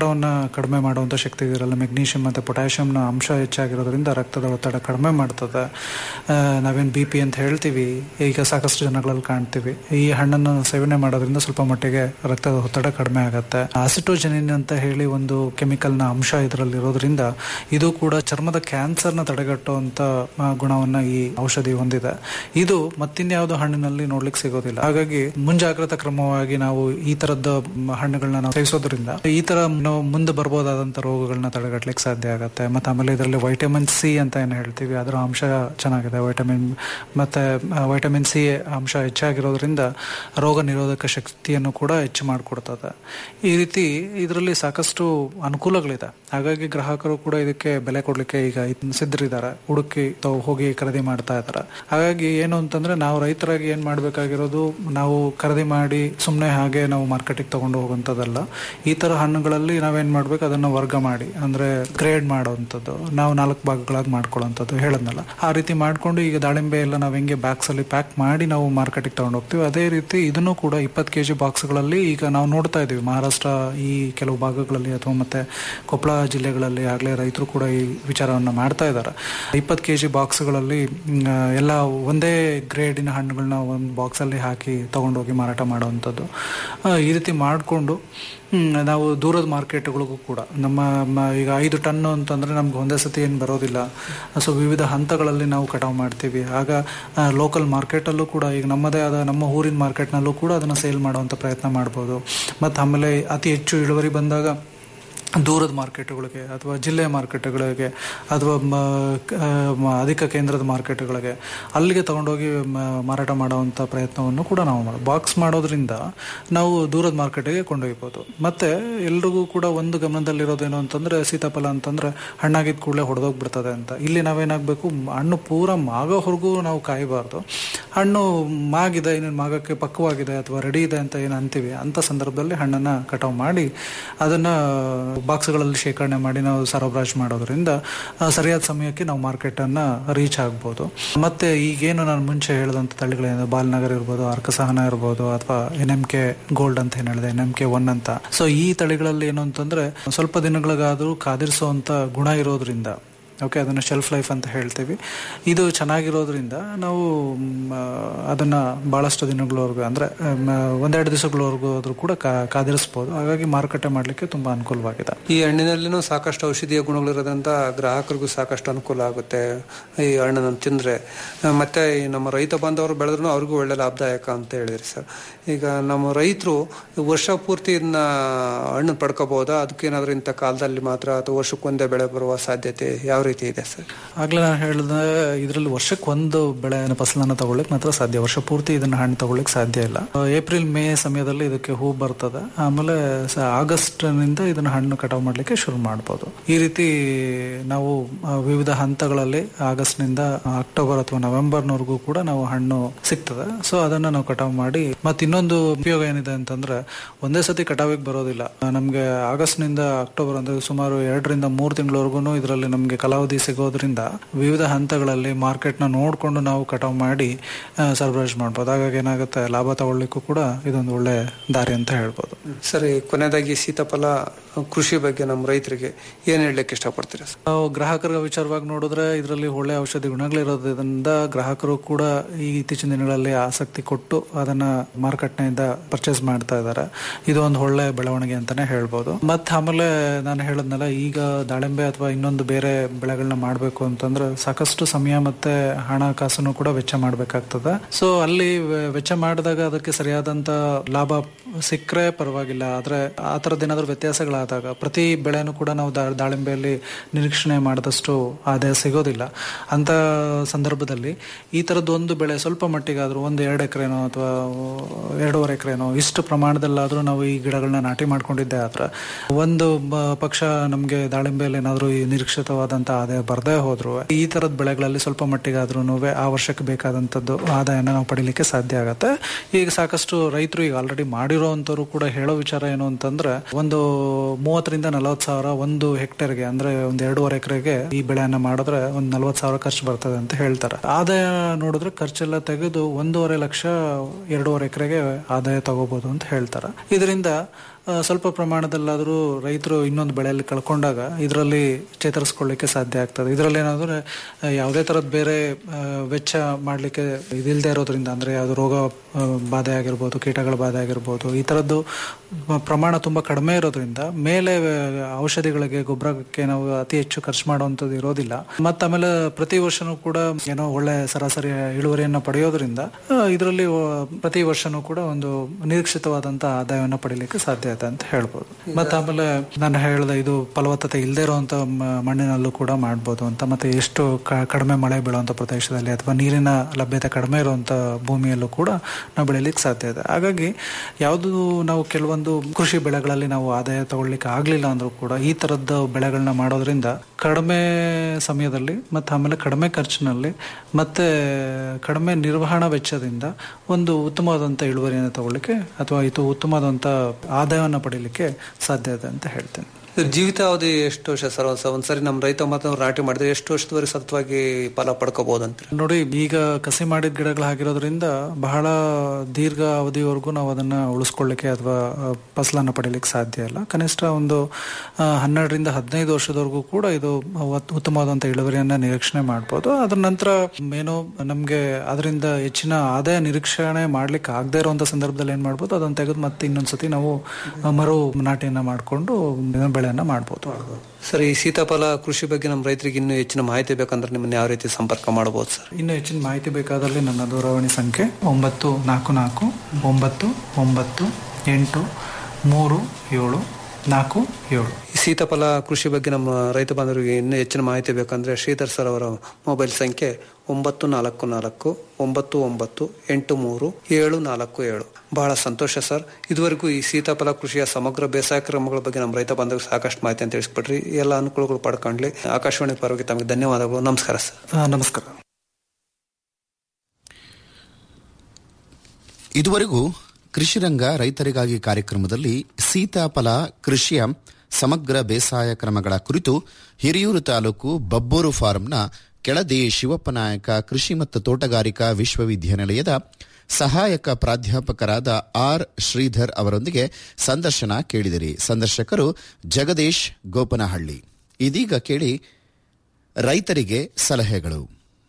ರಕ್ತವನ್ನ ಕಡಿಮೆ ಮಾಡುವಂತ ಶಕ್ತಿ ಇದರಲ್ಲಿ ಮೆಗ್ನೀಷಿಯಂ ಮತ್ತೆ ಪೊಟ್ಯಾಷಿಯಂನ ಅಂಶ ಹೆಚ್ಚಾಗಿರೋದ್ರಿಂದ ರಕ್ತದ ಒತ್ತಡ ಕಡಿಮೆ ಮಾಡ್ತದೆ ಆ, ನಾವೇನ್ ಬಿ ಪಿ ಅಂತ ಹೇಳ್ತೀವಿ ಈಗ ಸಾಕಷ್ಟು ಜನಗಳಲ್ಲಿ ಕಾಣ್ತೀವಿ ಈ ಹಣ್ಣನ್ನು ಸೇವನೆ ಮಾಡೋದ್ರಿಂದ ಸ್ವಲ್ಪ ಮಟ್ಟಿಗೆ ರಕ್ತದ ಒತ್ತಡ ಕಡಿಮೆ ಆಗುತ್ತೆ ಆಸಿಟೋಜನಿನ್ ಅಂತ ಹೇಳಿ ಒಂದು ಕೆಮಿಕಲ್ನ ಅಂಶ ಇದರಲ್ಲಿ ಇರೋದ್ರಿಂದ ಇದು ಕೂಡ ಚರ್ಮದ ಕ್ಯಾನ್ಸರ್ನ ತಡೆಗಟ್ಟುವಂತ ಆ, ಗುಣವನ್ನ ಈ ಔಷಧಿ ಹೊಂದಿದೆ ಇದು ಮತ್ತಿನ್ಯಾವುದೋ ಹಣ್ಣಿನಲ್ಲಿ ನೋಡ್ಲಿಕ್ಕೆ ಸಿಗೋದಿಲ್ಲ ಹಾಗಾಗಿ ಮುಂಜಾಗ್ರತಾ ಕ್ರಮವಾಗಿ ನಾವು ಈ ತರದ ಮ್, ಹಣ್ಣುಗಳನ್ನ ನಾವು ಸೇವಿಸೋದ್ರಿಂದ ಈ ತರ ನಾವು ಮುಂದೆ ಬರ್ಬೋದಾದಂತ ರೋಗಗಳನ್ನ ತಡೆಗಟ್ಟಲಿಕ್ಕೆ ಸಾಧ್ಯ ಆಗುತ್ತೆ ಮತ್ತೆ ಆಮೇಲೆ ಇದರಲ್ಲಿ ವೈಟಮಿನ್ ಸಿ ಅಂತ ಏನು ಹೇಳ್ತೀವಿ ಅದರ ಅಂಶ ಚೆನ್ನಾಗಿದೆ ವೈಟಮಿನ್ ಮತ್ತೆ ವೈಟಮಿನ್ ಸಿ ಅಂಶ ಹೆಚ್ಚಾಗಿರೋದ್ರಿಂದ ರೋಗ ನಿರೋಧಕ ಶಕ್ತಿಯನ್ನು ಕೂಡ ಹೆಚ್ಚು ಮಾಡಿಕೊಡ್ತದೆ ಈ ರೀತಿ ಇದರಲ್ಲಿ ಸಾಕಷ್ಟು ಅನುಕೂಲಗಳಿದೆ ಹಾಗಾಗಿ ಗ್ರಾಹಕರು ಕೂಡ ಇದಕ್ಕೆ ಬೆಲೆ ಕೊಡ್ಲಿಕ್ಕೆ ಈಗ ಇದ್ನ ಸಿದ್ಧರಿದ್ದಾರೆ ಹುಡುಕಿ ತಾವು ಹೋಗಿ ಖರೀದಿ ಮಾಡ್ತಾ ಇದ್ದಾರೆ ಹಾಗಾಗಿ ಏನು ಅಂತಂದ್ರೆ ನಾವು ರೈತರಾಗಿ ಏನ್ ಮಾಡ್ಬೇಕಾಗಿರೋದು ನಾವು ಖರೀದಿ ಮಾಡಿ ಸುಮ್ಮನೆ ಹಾಗೆ ನಾವು ಮಾರ್ಕೆಟಿಗೆ ತಗೊಂಡು ಹೋಗುವಂಥದ್ದಲ್ಲ ಈ ತರ ಹಣ್ಣುಗಳಲ್ಲಿ ನಾವೇನ್ ಮಾಡ್ಬೇಕು ಅದನ್ನ ವರ್ಗ ಮಾಡಿ ಅಂದ್ರೆ ಗ್ರೇಡ್ ಮಾಡುವಂಥದ್ದು ನಾವು ನಾಲ್ಕು ಭಾಗಗಳಾಗಿ ಮಾಡ್ಕೊಳ್ಳುವಂಥದ್ದು ಹೇಳದ್ನಲ್ಲ ಆ ರೀತಿ ಮಾಡ್ಕೊಂಡು ಈಗ ದಾಳಿಂಬೆ ಎಲ್ಲ ನಾವು ಹೆಂಗೆ ಬ್ಯಾಗ್ಸ್ ಅಲ್ಲಿ ಪ್ಯಾಕ್ ಮಾಡಿ ನಾವು ಮಾರ್ಕೆಟಿಗೆ ತಗೊಂಡು ಹೋಗ್ತೀವಿ ಅದೇ ರೀತಿ ಇದನ್ನು ಕೂಡ ಇಪ್ಪತ್ತು ಕೆಜಿ ಬಾಕ್ಸ್ಗಳಲ್ಲಿ ಈಗ ನಾವು ನೋಡ್ತಾ ಇದೀವಿ ಮಹಾರಾಷ್ಟ್ರ ಈ ಕೆಲವು ಭಾಗಗಳಲ್ಲಿ ಅಥವಾ ಮತ್ತೆ ಕೊಪ್ಪಳ ಜಿಲ್ಲೆಗಳಲ್ಲಿ ಆಗಲೇ ರೈತರು ಕೂಡ ಈ ವಿಚಾರವನ್ನ ಮಾಡ್ತಾ ಇದ್ದಾರೆ ಇಪ್ಪತ್ತು ಕೆ ಜಿ ಬಾಕ್ಸ್ಗಳಲ್ಲಿ ಎಲ್ಲ ಒಂದೇ ಗ್ರೇಡಿನ ಹಣ್ಣುಗಳನ್ನ ಒಂದು ಬಾಕ್ಸಲ್ಲಿ ಹಾಕಿ ತಗೊಂಡೋಗಿ ಮಾರಾಟ ಮಾಡುವಂಥದ್ದು ಆ, ಈ ರೀತಿ ಮಾಡಿಕೊಂಡು ನಾವು ದೂರದ ಮಾರ್ಕೆಟ್ಗಳಿಗೂ ಕೂಡ ನಮ್ಮ ಮ- ಈಗ ಐದು ಟನ್ ಅಂತಂದ್ರೆ ನಮ್ಗೆ ಒಂದೇ ಸತಿ ಏನು ಬರೋದಿಲ್ಲ ಸೊ ವಿವಿಧ ಹಂತಗಳಲ್ಲಿ ನಾವು ಕಟಾವು ಮಾಡ್ತೀವಿ ಆಗ ಲೋಕಲ್ ಮಾರ್ಕೆಟಲ್ಲೂ ಕೂಡ ಈಗ ನಮ್ಮದೇ ಆದ ನಮ್ಮ ಊರಿನ ಮಾರ್ಕೆಟ್ನಲ್ಲೂ ಕೂಡ ಅದನ್ನು ಸೇಲ್ ಮಾಡುವಂಥ ಪ್ರಯತ್ನ ಮಾಡ್ಬೋದು ಮತ್ತು ಆಮೇಲೆ ಅತಿ ಹೆಚ್ಚು ಇಳುವರಿ ಬಂದಾಗ ದೂರದ ಮಾರ್ಕೆಟ್ಗಳಿಗೆ ಅಥವಾ ಜಿಲ್ಲೆಯ ಮಾರ್ಕೆಟ್ಗಳಿಗೆ ಅಥವಾ ಮ- ಕ- ಮ- ಅಧಿಕ ಕೇಂದ್ರದ ಮಾರ್ಕೆಟ್ಗಳಿಗೆ ಅಲ್ಲಿಗೆ ತಗೊಂಡೋಗಿ ಮ- ಮಾರಾಟ ಮಾಡುವಂಥ ಪ್ರಯತ್ನವನ್ನು ಕೂಡ ನಾವು ಮಾಡಿ ಬಾಕ್ಸ್ ಮಾಡೋದ್ರಿಂದ ನಾವು ದೂರದ ಮಾರ್ಕೆಟಿಗೆ ಕೊಂಡೊಯ್ಬೋದು ಮತ್ತೆ ಎಲ್ರಿಗೂ ಕೂಡ ಒಂದು ಗಮನದಲ್ಲಿರೋದೇನು ಅಂತಂದ್ರೆ ಸೀತಾಫಲ ಅಂತಂದ್ರೆ ಹಣ್ಣಾಗಿದ್ದ ಕೂಡಲೇ ಹೊಡೆದೋಗ್ಬಿಡ್ತದೆ ಅಂತ ಇಲ್ಲಿ ನಾವೇನಾಗಬೇಕು ಹಣ್ಣು ಪೂರ ಮಾಗೋವರೆಗೂ ನಾವು ಕಾಯಬಾರ್ದು ಹಣ್ಣು ಮಾಗಿದೆ ಇನ್ನೇನು ಮಾಗಕ್ಕೆ ಪಕ್ವವಾಗಿದೆ ಅಥವಾ ರೆಡಿ ಇದೆ ಅಂತ ಏನು ಅಂತೀವಿ ಅಂತ ಸಂದರ್ಭದಲ್ಲಿ ಹಣ್ಣನ್ನ ಕಟಾವು ಮಾಡಿ ಅದನ್ನ ಬಾಕ್ಸ್ಗಳಲ್ಲಿ ಶೇಖರಣೆ ಮಾಡಿ ನಾವು ಸರಬರಾಜು ಮಾಡೋದ್ರಿಂದ ಆ, ಸರಿಯಾದ ಸಮಯಕ್ಕೆ ನಾವು ಮಾರ್ಕೆಟ್ ಅನ್ನ ರೀಚ್ ಆಗ್ಬೋದು ಮತ್ತೆ ಈಗೇನು ನಾನು ಮುಂಚೆ ಹೇಳಿದಂತ ತಳಿಗಳೇನು ಬಾಲ್ನಗರ್ ಇರ್ಬೋದು ಅರ್ಕಸಹನ ಇರ್ಬೋದು ಅಥವಾ ಎನ್ ಎಂ ಕೆ ಗೋಲ್ಡ್ ಅಂತ ಏನ್ ಹೇಳಿದೆ ಎನ್ ಎಂ ಕೆ ಒನ್ ಅಂತ ಸೊ ಈ ತಳಿಗಳಲ್ಲಿ ಏನು ಅಂತಂದ್ರೆ ಸ್ವಲ್ಪ ದಿನಗಳಿಗಾದ್ರೂ ಕಾದಿರಿಸುವಂತ ಗುಣ ಇರೋದ್ರಿಂದ ಓಕೆ ಅದನ್ನು ಶೆಲ್ಫ್ ಲೈಫ್ ಅಂತ ಹೇಳ್ತೀವಿ ಇದು ಚೆನ್ನಾಗಿರೋದ್ರಿಂದ ನಾವು ಮ್, ಅದನ್ನ ಬಹಳಷ್ಟು ದಿನಗಳವರೆಗೂ ಅಂದ್ರೆ ಮ್, ಒಂದೆರಡು ದಿವಸಗಳವರೆಗೂ ಆದ್ರೂ ಕೂಡ ಕಾ- ಕಾದಿರಿಸ್ಬೋದು ಹಾಗಾಗಿ ಮಾರುಕಟ್ಟೆ ಮಾಡಲಿಕ್ಕೆ ತುಂಬಾ ಅನುಕೂಲವಾಗಿದೆ ಈ ಹಣ್ಣಿನಲ್ಲಿನೂ ಸಾಕಷ್ಟು ಔಷಧೀಯ ಗುಣಗಳಿರೋದ್ರಿಂದ ಗ್ರಾಹಕರಿಗೂ ಸಾಕಷ್ಟು ಅನುಕೂಲ ಆಗುತ್ತೆ ಈ ಹಣ್ಣನ್ನು ತಿಂದ್ರೆ ಆ, ಮತ್ತೆ ಈ ನಮ್ಮ ರೈತ ಬಾಂಧವರು ಬೆಳೆದ್ರು ಅವ್ರಿಗೂ ಒಳ್ಳೆ ಲಾಭದಾಯಕ ಅಂತ ಹೇಳಿದ್ರಿ ಸರ್ ಈಗ ನಮ್ಮ ರೈತರು ವರ್ಷ ಪೂರ್ತಿ ಇದನ್ನ ಹಣ್ಣು ಪಡ್ಕೋಬಹುದಾ ಅದಕ್ಕೇನಾದ್ರೂ ಇಂಥ ಕಾಲದಲ್ಲಿ ಮಾತ್ರ ಅಥವಾ ವರ್ಷಕ್ಕೊಂದೇ ಬೆಳೆ ಬರುವ ಸಾಧ್ಯತೆ ಯಾವ ರೀತಿ ಇದೆ ಸರ್ ಆಗ್ಲೇ ನಾನು ಹೇಳಿದ ಇದರಲ್ಲಿ ವರ್ಷಕ್ಕೆ ಒಂದು ಬೆಳೆ ಫಸಲನ್ನ ತಗೊಳ್ಳಿಕ್ ಮಾತ್ರ ಸಾಧ್ಯ ವರ್ಷ ಪೂರ್ತಿ ಇದನ್ನ ಹಣ್ಣು ತಗೊಳ್ಳಿಕ್ ಸಾಧ್ಯ ಇಲ್ಲ ಆ, ಏಪ್ರಿಲ್ ಮೇ ಸಮಯದಲ್ಲಿ ಇದಕ್ಕೆ ಹೂ ಬರ್ತದೆ ಆಮೇಲೆ ಸ- ಆಗಸ್ಟ್ ನಿಂದ ಇದನ್ನ ಹಣ್ಣು ಕಟಾವು ಮಾಡ್ಲಿಕ್ಕೆ ಶುರು ಮಾಡ್ಬೋದು ಈ ರೀತಿ ನಾವು ಆ, ವಿವಿಧ ಹಂತಗಳಲ್ಲಿ ಆಗಸ್ಟ್ ನಿಂದ ಅಕ್ಟೋಬರ್ ಅಥವಾ ನವೆಂಬರ್ನವರೆಗೂ ಕೂಡ ನಾವು ಹಣ್ಣು ಸಿಗ್ತದೆ ಸೊ ಅದನ್ನ ನಾವು ಕಟಾವು ಮಾಡಿ ಮತ್ತೆ ಇನ್ನೊಂದು ಉಪಯೋಗ ಏನಿದೆ ಅಂತಂದ್ರೆ ಒಂದೇ ಸತಿ ಕಟಾವಿಗೆ ಬರೋದಿಲ್ಲ ಆ, ನಮ್ಗೆ ಆಗಸ್ಟ್ ನಿಂದ ಅಕ್ಟೋಬರ್ ಅಂದ್ರೆ ಸುಮಾರು ಎರಡರಿಂದ ಮೂರು ತಿಂಗಳವರೆಗೂ ಇದರಲ್ಲಿ ನಮ್ಗೆ ಕಾಲಾವಧಿ ಸಿಗೋದ್ರಿಂದ ವಿವಿಧ ಹಂತಗಳಲ್ಲಿ ಮಾರ್ಕೆಟ್ ನ ನೋಡ್ಕೊಂಡು ನಾವು ಕಟಾವು ಮಾಡಿ ಆ, ಸರಬರಾಜು ಮಾಡ್ಬೋದು ಹಾಗಾಗಿ ಏನಾಗುತ್ತೆ ಲಾಭ ತಗೊಳ್ಳಿಕ್ಕೂ ಕೂಡ ಇದೊಂದು ಒಳ್ಳೆ ದಾರಿ ಅಂತ ಹೇಳ್ಬೋದು ಸರಿ ಕೊನೆಯದಾಗಿ ಸೀತಾಫಲ ಕೃಷಿ ಬಗ್ಗೆ ನಮ್ಮ ರೈತರಿಗೆ ಏನ್ ಹೇಳಲಿಕ್ಕೆ ಇಷ್ಟಪಡ್ತೀರಾ ಸರ್ ನಾವು ಗ್ರಾಹಕರ ವಿಚಾರವಾಗಿ ನೋಡಿದ್ರೆ ಇದರಲ್ಲಿ ಒಳ್ಳೆ ಔಷಧಿ ಗುಣಗಳಿರೋದ್ರಿಂದ ಗ್ರಾಹಕರು ಕೂಡ ಈ ಇತ್ತೀಚಿನ ದಿನಗಳಲ್ಲಿ ಆಸಕ್ತಿ ಕೊಟ್ಟು ಅದನ್ನ ಮಾರುಕಟ್ಟೆಯಿಂದ ಪರ್ಚೇಸ್ ಮಾಡ್ತಾ ಇದ್ದಾರೆ ಇದು ಒಂದು ಒಳ್ಳೆ ಬೆಳವಣಿಗೆ ಅಂತಾನೆ ಹೇಳ್ಬೋದು ಮತ್ತೆ ಆಮೇಲೆ ನಾನು ಹೇಳದ್ನಲ್ಲ ಈಗ ದಾಳಿಂಬೆ ಅಥವಾ ಇನ್ನೊಂದು ಬೇರೆ ಬೆಳೆಗಳನ್ನ ಮಾಡಬೇಕು ಅಂತಂದ್ರೆ ಸಾಕಷ್ಟು ಸಮಯ ಮತ್ತೆ ಹಣಕಾಸನ್ನು ಕೂಡ ವೆಚ್ಚ ಮಾಡಬೇಕಾಗ್ತದೆ ಸೊ ಅಲ್ಲಿ ವೆ- ವೆಚ್ಚ ಮಾಡಿದಾಗ ಅದಕ್ಕೆ ಸರಿಯಾದಂತ ಲಾಭ ಸಿಕ್ಕರೆ ಪರವಾಗಿಲ್ಲ ಆದ್ರೆ ಆ ಥರದ್ದು ಏನಾದರೂ ವ್ಯತ್ಯಾಸಗಳಾದಾಗ ಪ್ರತಿ ಬೆಳೆನೂ ಕೂಡ ನಾವು ದಾ- ದಾಳಿಂಬೆಯಲ್ಲಿ ನಿರೀಕ್ಷಣೆ ಮಾಡಿದಷ್ಟು ಆದಾಯ ಸಿಗೋದಿಲ್ಲ ಅಂತ ಸಂದರ್ಭದಲ್ಲಿ ಈ ಥರದ್ದು ಒಂದು ಬೆಳೆ ಸ್ವಲ್ಪ ಮಟ್ಟಿಗಾದ್ರೂ ಒಂದು ಎರಡು ಎಕರೆನೋ ಅಥವಾ ಎರಡೂವರೆ ಎಕರೆನೋ ಇಷ್ಟು ಪ್ರಮಾಣದಲ್ಲಾದ್ರೂ ನಾವು ಈ ಗಿಡಗಳನ್ನ ನಾಟಿ ಮಾಡ್ಕೊಂಡಿದ್ದೆ ಆದ್ರೆ ಒಂದು ಬ- ಪಕ್ಷ ನಮಗೆ ದಾಳಿಂಬೆಯಲ್ಲಿ ಏನಾದರೂ ಈ ನಿರೀಕ್ಷಿತವಾದಂತ ಆದಾಯ ಬರದೇ ಹೋದ್ರು ಈ ತರದ ಬೆಳೆಗಳಲ್ಲಿ ಸ್ವಲ್ಪ ಮಟ್ಟಿಗಾದ್ರೂ ಆ ವರ್ಷಕ್ಕೆ ಬೇಕಾದಂತದ್ದು ಆದಾಯನ ನಾವು ಪಡಿಲಿಕ್ಕೆ ಸಾಧ್ಯ ಆಗತ್ತೆ ಈಗ ಸಾಕಷ್ಟು ರೈತರು ಈಗ ಆಲ್ರೆಡಿ ಮಾಡಿರೋಂಥವ್ರು ಕೂಡ ಹೇಳೋ ವಿಚಾರ ಏನು ಅಂತಂದ್ರೆ ಒಂದು ಮೂವತ್ತರಿಂದ ನಲವತ್ತು ಸಾವಿರ ಒಂದು ಹೆಕ್ಟೇರ್ಗೆ ಅಂದ್ರೆ ಒಂದು ಎರಡೂವರೆ ಎಕರೆಗೆ ಈ ಬೆಳೆಯನ್ನ ಮಾಡಿದ್ರೆ ಒಂದು ನಲ್ವತ್ತು ಸಾವಿರ ಖರ್ಚು ಬರ್ತದೆ ಅಂತ ಹೇಳ್ತಾರೆ ಆದಾಯ ನೋಡಿದ್ರೆ ಖರ್ಚೆಲ್ಲ ತೆಗೆದು ಒಂದೂವರೆ ಲಕ್ಷ ಎರಡೂವರೆ ಎಕರೆಗೆ ಆದಾಯ ತಗೋಬಹುದು ಅಂತ ಹೇಳ್ತಾರೆ ಇದರಿಂದ ಆ, ಸ್ವಲ್ಪ ಪ್ರಮಾಣದಲ್ಲಾದರೂ ರೈತರು ಇನ್ನೊಂದು ಬೆಳೆಯಲ್ಲಿ ಕಳ್ಕೊಂಡಾಗ ಇದರಲ್ಲಿ ಚೇತರಿಸ್ಕೊಳ್ಳಿಕ್ಕೆ ಸಾಧ್ಯ ಆಗ್ತದೆ ಇದರಲ್ಲಿ ಏನಾದ್ರೆ ಆ, ಯಾವುದೇ ಥರದ ಬೇರೆ ಆ, ವೆಚ್ಚ ಮಾಡಲಿಕ್ಕೆ ಇದಿಲ್ಲದೆ ಇರೋದ್ರಿಂದ ಅಂದರೆ ಯಾವುದು ರೋಗ ಆ, ಬಾಧೆ ಆಗಿರ್ಬೋದು ಕೀಟಗಳ ಬಾಧೆ ಆಗಿರ್ಬೋದು ಈ ಥರದ್ದು ಮ- ಪ್ರಮಾಣ ತುಂಬ ಕಡಿಮೆ ಇರೋದ್ರಿಂದ ಮೇಲೆ ಆ, ಔಷಧಿಗಳಿಗೆ ಗೊಬ್ಬರಕ್ಕೆ ನಾವು ಅತಿ ಹೆಚ್ಚು ಖರ್ಚು ಮಾಡುವಂಥದ್ದು ಇರೋದಿಲ್ಲ ಮತ್ತು ಆಮೇಲೆ ಪ್ರತಿ ವರ್ಷನೂ ಕೂಡ ಏನೋ ಒಳ್ಳೆ ಸರಾಸರಿ ಇಳುವರಿಯನ್ನು ಪಡೆಯೋದ್ರಿಂದ ಇದರಲ್ಲಿ ಪ್ರತಿ ವರ್ಷನೂ ಕೂಡ ಒಂದು ನಿರೀಕ್ಷಿತವಾದಂಥ ಆದಾಯವನ್ನು ಪಡಿಲಿಕ್ಕೆ ಸಾಧ್ಯ ಇದೆ ಅಂತ ಹೇಳ್ಬೋದು ಮತ್ತು ಆಮೇಲೆ ನಾನು ಹೇಳಿದ ಇದು ಫಲವತ್ತತೆ ಇಲ್ಲದೆ ಇರುವಂಥ ಮ- ಮಣ್ಣಿನಲ್ಲೂ ಕೂಡ ಮಾಡ್ಬೋದು ಅಂತ ಮತ್ತೆ ಎಷ್ಟು ಕ- ಕಡಿಮೆ ಮಳೆ ಬೀಳುವಂಥ ಪ್ರದೇಶದಲ್ಲಿ ಅಥವಾ ನೀರಿನ ಲಭ್ಯತೆ ಕಡಿಮೆ ಇರುವಂಥ ಭೂಮಿಯಲ್ಲೂ ಕೂಡ ನಾವು ಬೆಳಿಲಿಕ್ಕೆ ಸಾಧ್ಯ ಇದೆ ಹಾಗಾಗಿ ಯಾವುದು ನಾವು ಕೆಲವೊಂದು ಕೃಷಿ ಬೆಳೆಗಳಲ್ಲಿ ನಾವು ಆದಾಯ ತಗೊಳ್ಳಿಕ್ಕೆ ಆಗಲಿಲ್ಲ ಅಂದ್ರೂ ಕೂಡ ಈ ಥರದ ಬೆಳೆಗಳನ್ನ ಮಾಡೋದ್ರಿಂದ ಕಡಿಮೆ ಸಮಯದಲ್ಲಿ ಮತ್ತು ಆಮೇಲೆ ಕಡಿಮೆ ಖರ್ಚಿನಲ್ಲಿ ಮತ್ತೆ ಕಡಿಮೆ ನಿರ್ವಹಣಾ ವೆಚ್ಚದಿಂದ ಒಂದು ಉತ್ತಮವಾದಂಥ ಇಳುವರಿಯನ್ನು ತಗೊಳ್ಳಿಕ್ಕೆ ಅಥವಾ ಇದು ಉತ್ತಮವಾದಂಥ ಆದಾಯವನ್ನು ಪಡೀಲಿಕ್ಕೆ ಸಾಧ್ಯ ಇದೆ ಅಂತ ಹೇಳ್ತೇನೆ ಜೀವಿತಾವಧಿ ಎಷ್ಟು ವರ್ಷ ಸರ್ ಒಂದ್ಸ- ಒಂದ್ಸರಿ ನಮ್ಮ ರೈತ ಮತ್ತು ನಾಟಿ ಮಾಡಿದ್ರೆ ಎಷ್ಟು ವರ್ಷದವರೆಗೆ ಸತತವಾಗಿ ಫಲ ಪಡ್ಕೋಬಹುದು ಅಂತ ನೋಡಿ ಈಗ ಕಸಿ ಮಾಡಿದ ಗಿಡಗಳು ಆಗಿರೋದ್ರಿಂದ ಬಹಳ ದೀರ್ಘ ಅವಧಿವರೆಗೂ ನಾವು ಅದನ್ನ ಉಳಿಸ್ಕೊಳ್ಳಿಕ್ಕೆ ಅಥವಾ ಆ, ಫಸಲನ್ನ ಪಡೀಲಿಕ್ಕೆ ಸಾಧ್ಯ ಇಲ್ಲ ಕನಿಷ್ಠ ಒಂದು ಆ, ಹನ್ನೆರಡರಿಂದ ಹದಿನೈದು ವರ್ಷದವರೆಗೂ ಕೂಡ ಇದು ಅವತ್- ಉತ್ತಮವಾದಂಥ ಇಳುವರಿಯನ್ನ ನಿರೀಕ್ಷಣೆ ಮಾಡ್ಬೋದು ಅದ್ರ ನಂತರ ಏನೋ ನಮಗೆ ಅದರಿಂದ ಹೆಚ್ಚಿನ ಆದಾಯ ನಿರೀಕ್ಷಣೆ ಮಾಡ್ಲಿಕ್ಕೆ ಆಗದೆ ಇರುವಂತ ಸಂದರ್ಭದಲ್ಲಿ ಏನ್ ಮಾಡ್ಬೋದು ಅದನ್ನ ತೆಗೆದು ಮತ್ತೆ ಇನ್ನೊಂದ್ಸತಿ ನಾವು ಆ, ಮರು ನಾಟಿಯನ್ನ ಮಾಡಿಕೊಂಡು ಬೆಳೆಯನ್ನ ಮಾಡ್ಬೋದು ಸರ್ ಈ ಸೀತಾಫಲ ಕೃಷಿ ಬಗ್ಗೆ ನಮ್ಮ ರೈತರಿಗೆ ಇನ್ನೂ ಹೆಚ್ಚಿನ ಮಾಹಿತಿ ಬೇಕಂದ್ರೆ ನಿಮ್ಮನ್ನ ಯಾವ ರೀತಿ ಸಂಪರ್ಕ ಮಾಡಬಹುದು ಸರ್ ಇನ್ನು ಹೆಚ್ಚಿನ ಮಾಹಿತಿ ಬೇಕಾದಲ್ಲಿ ನನ್ನ ದೂರವಾಣಿ ಸಂಖ್ಯೆ ಒಂಬತ್ತು ನಾಲ್ಕು ನಾಲ್ಕು ಒಂಬತ್ತು ಒಂಬತ್ತು ಎಂಟು ಮೂರು ಏಳು ನಾಲ್ಕು ಏಳು ಈ ಸೀತಾಫಲ ಕೃಷಿ ಬಗ್ಗೆ ನಮ್ಮ ರೈತ ಬಾಂಧವರಿಗೆ ಇನ್ನೂ ಹೆಚ್ಚಿನ ಮಾಹಿತಿ ಬೇಕಂದ್ರೆ ಶ್ರೀಧರ್ ಸರ್ ಅವರ ಮೊಬೈಲ್ ಸಂಖ್ಯೆ ಒಂಬತ್ತು ನಾಲ್ಕು ನಾಲ್ಕು ಒಂಬತ್ತು ಒಂಬತ್ತು ಎಂಟು ಮೂರು ಏಳು ನಾಲ್ಕು ಏಳು ಬಹಳ ಸಂತೋಷ ಸರ್ ಇದುವರೆಗೂ ಈ ಸೀತಾಫಲ ಕೃಷಿಯ ಸಮಗ್ರ ಬೇಸಾಯ ಕ್ರಮಗಳ ಬಗ್ಗೆ ನಮ್ಮ ರೈತ ಬಾಂಧವರಿಗೆ ಸಾಕಷ್ಟು ಮಾಹಿತಿ ಅಂತ ತಿಳಿಸ್ಬಿಟ್ರಿ ಈ ಎಲ್ಲ ಅನುಕೂಲಗಳು ಪಡ್ಕೊಂಡ್ಲಿ ಆಕಾಶವಾಣಿ ಪರವಾಗಿ ತಮಗೆ ಧನ್ಯವಾದಗಳು ನಮಸ್ಕಾರ ಸರ್ ಆ, ನಮಸ್ಕಾರ ಇದುವರೆಗೂ ಕೃಷಿರಂಗ ರೈತರಿಗಾಗಿ ಕಾರ್ಯಕ್ರಮದಲ್ಲಿ ಸೀತಾಫಲ ಕೃಷಿಯ ಸಮಗ್ರ ಬೇಸಾಯ ಕ್ರಮಗಳ ಕುರಿತು ಹಿರಿಯೂರು ತಾಲೂಕು ಬಬ್ಬೂರು ಫಾರಂನ ಕೆಳದಿ ಶಿವಪ್ಪನಾಯಕ ಕೃಷಿ ಮತ್ತು ತೋಟಗಾರಿಕಾ ವಿಶ್ವವಿದ್ಯಾನಿಲಯದ ಸಹಾಯಕ ಪ್ರಾಧ್ಯಾಪಕರಾದ ಆರ್ ಶ್ರೀಧರ್ ಅವರೊಂದಿಗೆ ಸಂದರ್ಶನ ಕೇಳಿದಿರಿ ಸಂದರ್ಶಕರು ಜಗದೀಶ್ ಗೋಪನಹಳ್ಳಿ ಇದೀಗ ಕೇಳಿ ರೈತರಿಗೆ ಸಲಹೆಗಳು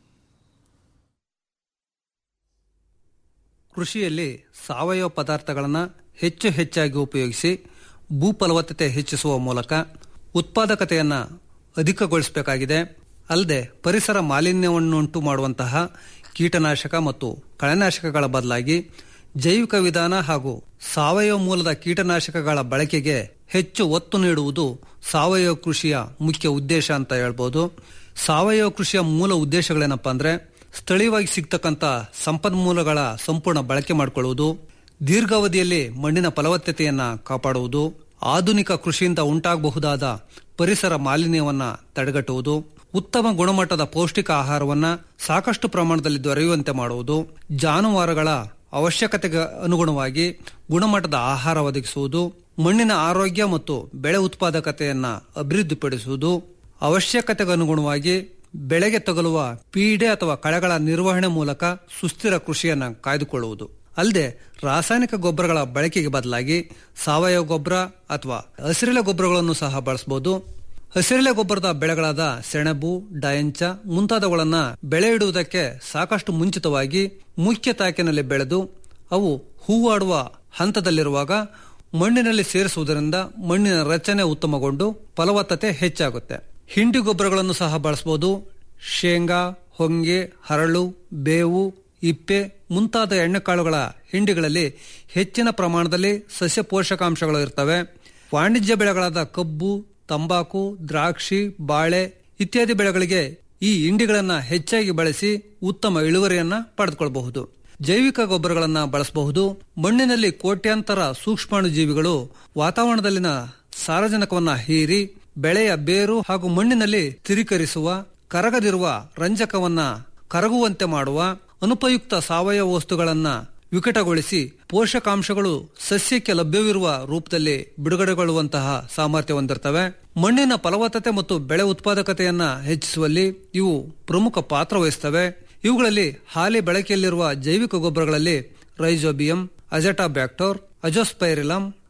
ಕೃಷಿಯಲ್ಲಿ ಸಾವಯವ ಪದಾರ್ಥಗಳನ್ನು ಹೆಚ್ಚು ಹೆಚ್ಚಾಗಿ ಉಪಯೋಗಿಸಿ ಭೂ ಫಲವತ್ತತೆ ಹೆಚ್ಚಿಸುವ ಮೂಲಕ ಉತ್ಪಾದಕತೆಯನ್ನು ಅಧಿಕಗೊಳಿಸಬೇಕಾಗಿದೆ ಅಲ್ಲದೆ ಪರಿಸರ ಮಾಲಿನ್ಯವನ್ನುಂಟು ಮಾಡುವಂತಹ ಕೀಟನಾಶಕ ಮತ್ತು ಕಳೆನಾಶಕಗಳ ಬದಲಾಗಿ ಜೈವಿಕ ವಿಧಾನ ಹಾಗೂ ಸಾವಯವ ಮೂಲದ ಕೀಟನಾಶಕಗಳ ಬಳಕೆಗೆ ಹೆಚ್ಚು ಒತ್ತು ನೀಡುವುದು ಸಾವಯವ ಕೃಷಿಯ ಮುಖ್ಯ ಉದ್ದೇಶ ಅಂತ ಹೇಳ್ಬೋದು ಸಾವಯವ ಕೃಷಿಯ ಮೂಲ ಉದ್ದೇಶಗಳೇನಪ್ಪಾ ಅಂದ್ರೆ ಸ್ಥಳೀಯವಾಗಿ ಸಿಗ್ತಕ್ಕಂಥ ಸಂಪನ್ಮೂಲಗಳ ಸಂಪೂರ್ಣ ಬಳಕೆ ಮಾಡಿಕೊಳ್ಳುವುದು ದೀರ್ಘಾವಧಿಯಲ್ಲಿ ಮಣ್ಣಿನ ಫಲವತ್ತತೆಯನ್ನ ಕಾಪಾಡುವುದು ಆಧುನಿಕ ಕೃಷಿಯಿಂದ ಉಂಟಾಗಬಹುದಾದ ಪರಿಸರ ಮಾಲಿನ್ಯವನ್ನ ತಡೆಗಟ್ಟುವುದು ಉತ್ತಮ ಗುಣಮಟ್ಟದ ಪೌಷ್ಟಿಕ ಆಹಾರವನ್ನ ಸಾಕಷ್ಟು ಪ್ರಮಾಣದಲ್ಲಿ ದೊರೆಯುವಂತೆ ಮಾಡುವುದು ಜಾನುವಾರುಗಳ ಅವಶ್ಯಕತೆಗೆ ಅನುಗುಣವಾಗಿ ಗುಣಮಟ್ಟದ ಆಹಾರ ಒದಗಿಸುವುದು ಮಣ್ಣಿನ ಆರೋಗ್ಯ ಮತ್ತು ಬೆಳೆ ಉತ್ಪಾದಕತೆಯನ್ನ ಅಭಿವೃದ್ಧಿಪಡಿಸುವುದು ಅವಶ್ಯಕತೆಗೆ ಅನುಗುಣವಾಗಿ ಬೆಳೆಗೆ ತಗುಲುವ ಪೀಡೆ ಅಥವಾ ಕಳೆಗಳ ನಿರ್ವಹಣೆ ಮೂಲಕ ಸುಸ್ಥಿರ ಕೃಷಿಯನ್ನ ಕಾಯ್ದುಕೊಳ್ಳುವುದು ಅಲ್ಲದೆ ರಾಸಾಯನಿಕ ಗೊಬ್ಬರಗಳ ಬಳಕೆಗೆ ಬದಲಾಗಿ ಸಾವಯವ ಗೊಬ್ಬರ ಅಥವಾ ಹಸಿರೆಲೆ ಗೊಬ್ಬರಗಳನ್ನು ಸಹ ಬಳಸಬಹುದು ಹಸಿರೆಲೆ ಗೊಬ್ಬರದ ಬೆಳೆಗಳಾದ ಸೆಣಬು ಡಯಂಚ ಮುಂತಾದವುಗಳನ್ನ ಬೆಳೆ ಇಡುವುದಕ್ಕೆ ಸಾಕಷ್ಟು ಮುಂಚಿತವಾಗಿ ಮುಖ್ಯ ತಾಕಿನಲ್ಲಿ ಬೆಳೆದು ಅವು ಹೂವಾಡುವ ಹಂತದಲ್ಲಿರುವಾಗ ಮಣ್ಣಿನಲ್ಲಿ ಸೇರಿಸುವುದರಿಂದ ಮಣ್ಣಿನ ರಚನೆ ಉತ್ತಮಗೊಂಡು ಫಲವತ್ತತೆ ಹೆಚ್ಚಾಗುತ್ತೆ ಹಿಂಡಿ ಗೊಬ್ಬರಗಳನ್ನು ಸಹ ಬಳಸಬಹುದು ಶೇಂಗಾ ಹೊಂಗೆ ಹರಳು ಬೇವು ಇಪ್ಪೆ ಮುಂತಾದ ಎಣ್ಣೆಕಾಳುಗಳ ಹಿಂಡಿಗಳಲ್ಲಿ ಹೆಚ್ಚಿನ ಪ್ರಮಾಣದಲ್ಲಿ ಸಸ್ಯ ಪೋಷಕಾಂಶಗಳು ಇರ್ತವೆ ವಾಣಿಜ್ಯ ಬೆಳೆಗಳಾದ ಕಬ್ಬು ತಂಬಾಕು ದ್ರಾಕ್ಷಿ ಬಾಳೆ ಇತ್ಯಾದಿ ಬೆಳೆಗಳಿಗೆ ಈ ಹಿಂಡಿಗಳನ್ನ ಹೆಚ್ಚಾಗಿ ಬಳಸಿ ಉತ್ತಮ ಇಳುವರಿಯನ್ನ ಪಡೆದುಕೊಳ್ಳಬಹುದು ಜೈವಿಕ ಗೊಬ್ಬರಗಳನ್ನ ಬಳಸಬಹುದು ಮಣ್ಣಿನಲ್ಲಿ ಕೋಟ್ಯಾಂತರ ಸೂಕ್ಷ್ಮಾಣು ಜೀವಿಗಳು ವಾತಾವರಣದಲ್ಲಿನ ಸಾರಜನಕವನ್ನ ಹೀರಿ ಬೆಳೆಯ ಬೇರು ಹಾಗೂ ಮಣ್ಣಿನಲ್ಲಿ ಸ್ಥಿರೀಕರಿಸುವ ಕರಗದಿರುವ ರಂಜಕವನ್ನ ಕರಗುವಂತೆ ಮಾಡುವ ಅನುಪಯುಕ್ತ ಸಾವಯವ ವಸ್ತುಗಳನ್ನ ವಿಕಟಗೊಳಿಸಿ ಪೋಷಕಾಂಶಗಳು ಸಸ್ಯಕ್ಕೆ ಲಭ್ಯವಿರುವ ರೂಪದಲ್ಲಿ ಬಿಡುಗಡೆಗೊಳ್ಳುವಂತಹ ಸಾಮರ್ಥ್ಯ ಹೊಂದಿರ್ತವೆ ಮಣ್ಣಿನ ಫಲವತ್ತತೆ ಮತ್ತು ಬೆಳೆ ಉತ್ಪಾದಕತೆಯನ್ನ ಹೆಚ್ಚಿಸುವಲ್ಲಿ ಇವು ಪ್ರಮುಖ ಪಾತ್ರ ವಹಿಸ್ತವೆ ಇವುಗಳಲ್ಲಿ ಹಾಲಿ ಬಳಕೆಯಲ್ಲಿರುವ ಜೈವಿಕ ಗೊಬ್ಬರಗಳಲ್ಲಿ ರೈಜೋಬಿಯಂ ಅಜಟಾ ಬ್ಯಾಕ್ಟೋರ್ ಅಜೋಸ್ಪೈರಿಲಮ್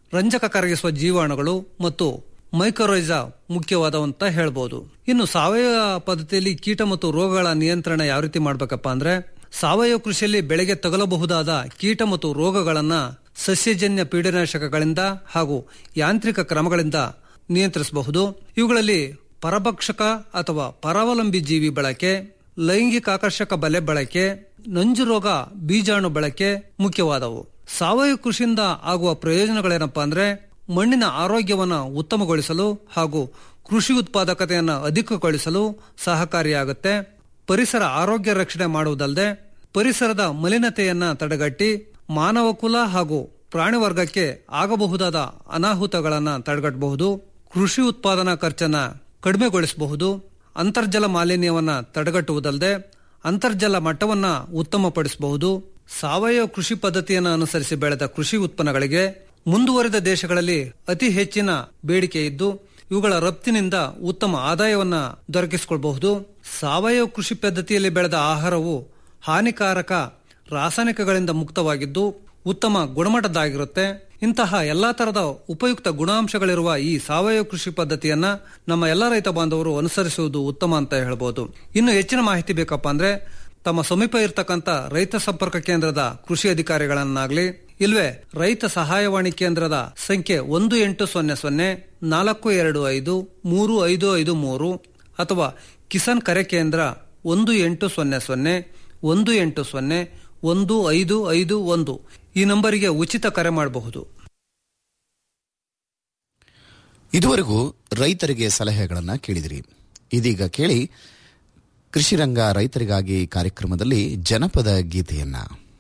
ರಂಜಕ ಕರಗಿಸುವ ಜೀವಾಣುಗಳು ಮತ್ತು ಮೈಕ್ರೋರೈಜ ಮುಖ್ಯವಾದವಂತ ಹೇಳ್ಬೋದು ಇನ್ನು ಸಾವಯವ ಪದ್ಧತಿಯಲ್ಲಿ ಕೀಟ ಮತ್ತು ರೋಗಗಳ ನಿಯಂತ್ರಣ ಯಾವ ರೀತಿ ಮಾಡ್ಬೇಕಪ್ಪ ಅಂದ್ರೆ ಸಾವಯವ ಕೃಷಿಯಲ್ಲಿ ಬೆಳೆಗೆ ತಗಲಬಹುದಾದ ಕೀಟ ಮತ್ತು ರೋಗಗಳನ್ನ ಸಸ್ಯಜನ್ಯ ಪೀಡನಾಶಕಗಳಿಂದ ಹಾಗೂ ಯಾಂತ್ರಿಕ ಕ್ರಮಗಳಿಂದ ನಿಯಂತ್ರಿಸಬಹುದು ಇವುಗಳಲ್ಲಿ ಪರಭಕ್ಷಕ ಅಥವಾ ಪರಾವಲಂಬಿ ಜೀವಿ ಬಳಕೆ ಲೈಂಗಿಕ ಆಕರ್ಷಕ ಬಲೆ ಬಳಕೆ ನಂಜು ರೋಗ ಬೀಜಾಣು ಬಳಕೆ ಮುಖ್ಯವಾದವು ಸಾವಯವ ಕೃಷಿಯಿಂದ ಆಗುವ ಪ್ರಯೋಜನಗಳೇನಪ್ಪಾ ಅಂದ್ರೆ ಮಣ್ಣಿನ ಆರೋಗ್ಯವನ್ನು ಉತ್ತಮಗೊಳಿಸಲು ಹಾಗೂ ಕೃಷಿ ಉತ್ಪಾದಕತೆಯನ್ನು ಅಧಿಕಗೊಳಿಸಲು ಸಹಕಾರಿಯಾಗುತ್ತೆ ಪರಿಸರ ಆರೋಗ್ಯ ರಕ್ಷಣೆ ಮಾಡುವುದಲ್ಲದೆ ಪರಿಸರದ ಮಲಿನತೆಯನ್ನ ತಡೆಗಟ್ಟಿ ಮಾನವ ಕುಲ ಹಾಗೂ ಪ್ರಾಣಿ ವರ್ಗಕ್ಕೆ ಆಗಬಹುದಾದ ಅನಾಹುತಗಳನ್ನ ತಡೆಗಟ್ಟಬಹುದು ಕೃಷಿ ಉತ್ಪಾದನಾ ಖರ್ಚನ್ನ ಕಡಿಮೆಗೊಳಿಸಬಹುದು ಅಂತರ್ಜಲ ಮಾಲಿನ್ಯವನ್ನ ತಡೆಗಟ್ಟುವುದಲ್ಲದೆ ಅಂತರ್ಜಲ ಮಟ್ಟವನ್ನ ಉತ್ತಮಪಡಿಸಬಹುದು ಸಾವಯವ ಕೃಷಿ ಪದ್ಧತಿಯನ್ನು ಅನುಸರಿಸಿ ಬೆಳೆದ ಕೃಷಿ ಉತ್ಪನ್ನಗಳಿಗೆ ಮುಂದುವರಿದ ದೇಶಗಳಲ್ಲಿ ಅತಿ ಹೆಚ್ಚಿನ ಬೇಡಿಕೆ ಇದ್ದು ಇವುಗಳ ರಫ್ತಿನಿಂದ ಉತ್ತಮ ಆದಾಯವನ್ನ ದೊರಕಿಸಿಕೊಳ್ಳಬಹುದು ಸಾವಯವ ಕೃಷಿ ಪದ್ಧತಿಯಲ್ಲಿ ಬೆಳೆದ ಆಹಾರವು ಹಾನಿಕಾರಕ ರಾಸಾಯನಿಕಗಳಿಂದ ಮುಕ್ತವಾಗಿದ್ದು ಉತ್ತಮ ಗುಣಮಟ್ಟದ್ದಾಗಿರುತ್ತೆ ಇಂತಹ ಎಲ್ಲಾ ತರದ ಉಪಯುಕ್ತ ಗುಣಾಂಶಗಳಿರುವ ಈ ಸಾವಯವ ಕೃಷಿ ಪದ್ಧತಿಯನ್ನ ನಮ್ಮ ಎಲ್ಲ ರೈತ ಬಾಂಧವರು ಅನುಸರಿಸುವುದು ಉತ್ತಮ ಅಂತ ಹೇಳ್ಬೋದು ಇನ್ನು ಹೆಚ್ಚಿನ ಮಾಹಿತಿ ಬೇಕಪ್ಪ ಅಂದ್ರೆ ತಮ್ಮ ಸಮೀಪ ಇರತಕ್ಕಂತ ರೈತ ಸಂಪರ್ಕ ಕೇಂದ್ರದ ಕೃಷಿ ಅಧಿಕಾರಿಗಳನ್ನಾಗ್ಲಿ ಇಲ್ವೇ ರೈತ ಸಹಾಯವಾಣಿ ಕೇಂದ್ರದ ಸಂಖ್ಯೆ ಒಂದು ಎಂಟು ಸೊನ್ನೆ ಸೊನ್ನೆ ನಾಲ್ಕು ಎರಡು ಐದು ಮೂರು ಐದು ಐದು ಮೂರು ಅಥವಾ ಕಿಸಾನ್ ಕರೆ ಕೇಂದ್ರ ಒಂದು ಎಂಟು ಸೊನ್ನೆ ಸೊನ್ನೆ ಒಂದು ಎಂಟು ಸೊನ್ನೆ ಒಂದು ಐದು ಐದು ಒಂದು ಈ ನಂಬರಿಗೆ ಉಚಿತ ಕರೆ ಮಾಡಬಹುದು ಇದುವರೆಗೂ ರೈತರಿಗೆ ಸಲಹೆಗಳನ್ನು ಕೇಳಿದಿರಿ ಇದೀಗ ಕೇಳಿ ಕೃಷಿರಂಗ ರೈತರಿಗಾಗಿ ಕಾರ್ಯಕ್ರಮದಲ್ಲಿ ಜನಪದ ಗೀತೆಯನ್ನ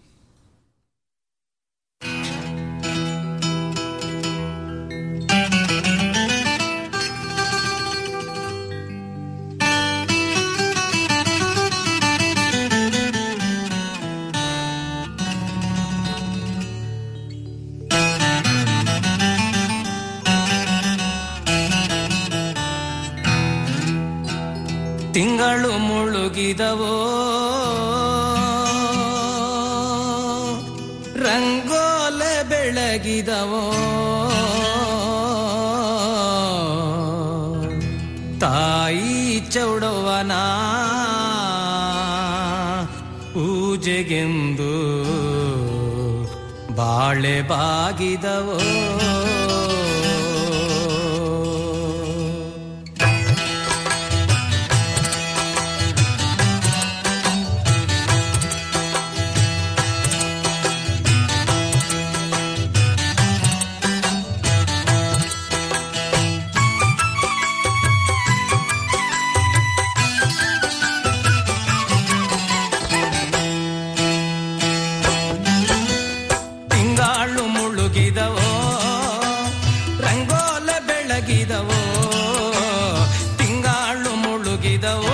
ತಿಂಗಳು ಮುಳುಗಿದವೋ ರಂಗೋಲೆ ಬೆಳಗಿದವೋ ತಾಯಿ ಚೌಡವನ ಪೂಜೆಗೆಂದು ಬಾಳೆ ಬಾಗಿದವೋ ತಿಂಗಾಳು ಮುಳುಗಿದವೋ ರಂಗೋಲೆ ಬೆಳಗಿದವೋ ತಿಂಗಾಳು ಮುಳುಗಿದವೋ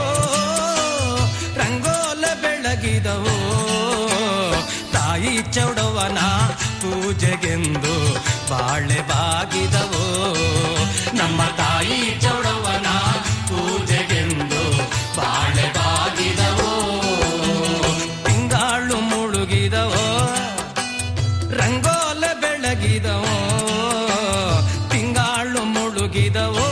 ರಂಗೋಲೆ ಬೆಳಗಿದವೋ ತಾಯಿ ಚೌಡವನ ಪೂಜೆಗೆಂದು ಬಾಳೆ ಬಾಗಿದವೋ ನಮ್ಮ ತಾಯಿ ಚೌಡವನ ಪೂಜೆಗೆಂದು ಬಾಳೆ ಬಾಗಿದವೋ ತಿಂಗಾಳು ಮುಳುಗಿದವೋ ರಂಗೋಲೆ ಬೆಳಗಿದವೋ ತಿಂಗಾಳು ಮುಳುಗಿದವೋ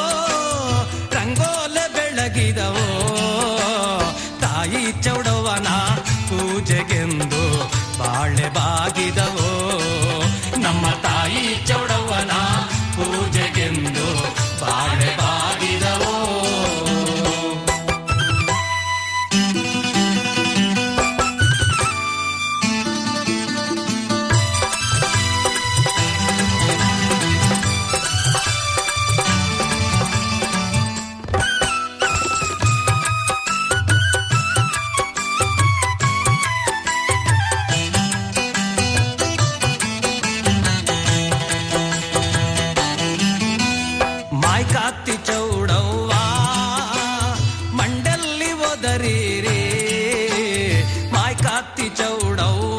ರಂಗೋಲೆ ಬೆಳಗಿದವೋ ತಾಯಿ ಚೌಡವನ ಪೂಜೆಗೆಂದು ಬಾಳೆ ಬಾಗಿದವೋ ನಮ್ಮ ತಾಯಿ ಚೌಡವನ ಪೂಜೆಗೆಂದು ಬಾಳೆ ಬಾಗಿದವೋ ಮಾಯ್ಕಾತಿ ಚೌಡವ್ವ ಮಂಡಲ್ಲಿ ಒದರಿರಿ ಮಾಯ್ಕಾತಿ ಚೌಡವ್ವ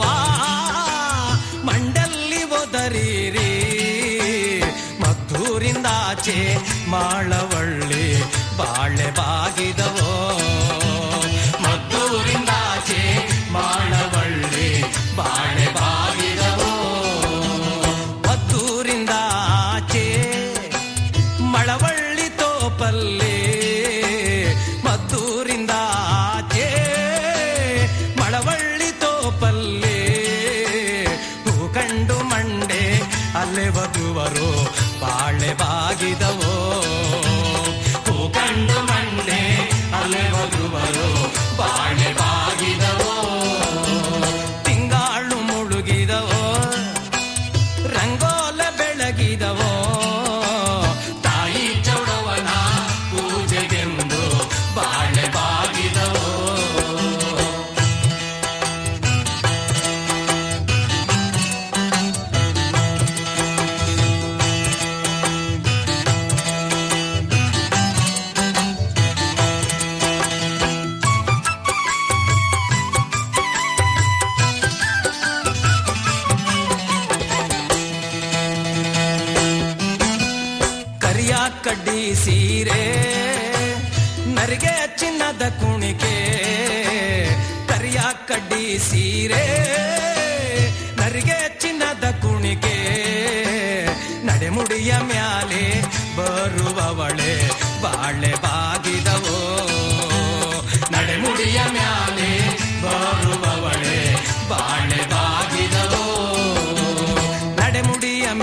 ಮಂಡಲ್ಲಿ ಒದರಿರಿ ಮದ್ದೂರಿಂದ ಆಚೆ ಮಾಳವಳ್ಳಿ ಬಾಳೆ ಬಾಗಿದವೋ ಮದ್ದೂರಿಂದ ಆಚೆ ಮಾಳವಳ್ಳಿ ಬಾಳೆ ಬಾಗಿದವೋ ಮದ್ದೂರಿಂದ ಮಳವಳ್ಳಿ ತೋಪಲ್ಲಿ ಮದ್ದೂರಿಂದ ಆಚೆ ಮಳವಳ್ಳಿ ತೋಪಲ್ಲಿ ಹೂ ಕಂಡು ಮಂಡೆ ಅಲ್ಲೇ ವಧುವರು ಬಾಳೆ ಬಾಗಿದವೋ ಹೂ ಕಂಡು ಮಂಡೆ ಅಲ್ಲೇ ವಧುವರು ಬಾಳೆ ಬಾಗಿದವೋ ತಿಂಗಾಳು ಮುಳುಗಿದವೋ ರಂಗೋಲ ಬೆಳಗಿದವೋ ತಾಯಿ ಚೌಡವನ ಪೂಜೆಗೆಂದು ಬಾಳೆ ಬಾಗಿದವೋ ಕರಿಯ ಕಡ್ಡಿ ಸೀರೆ ನರಿಗೆ ಚಿನ್ನದ ಕುಣಿಕೆ ಕರಿಯ ಕಡ್ಡಿ ಸೀರೆ ನರಿಗೆ ಚಿನ್ನದ ಕುಣಿಕೆ ನಡೆಮುಡಿಯ ಮ್ಯಾಲೆ ಬರುವವಳೆ ಬಾಳೆ ಬಾಗಿದವೋ ನಡೆಮುಡಿಯ ಮ್ಯಾಲೆ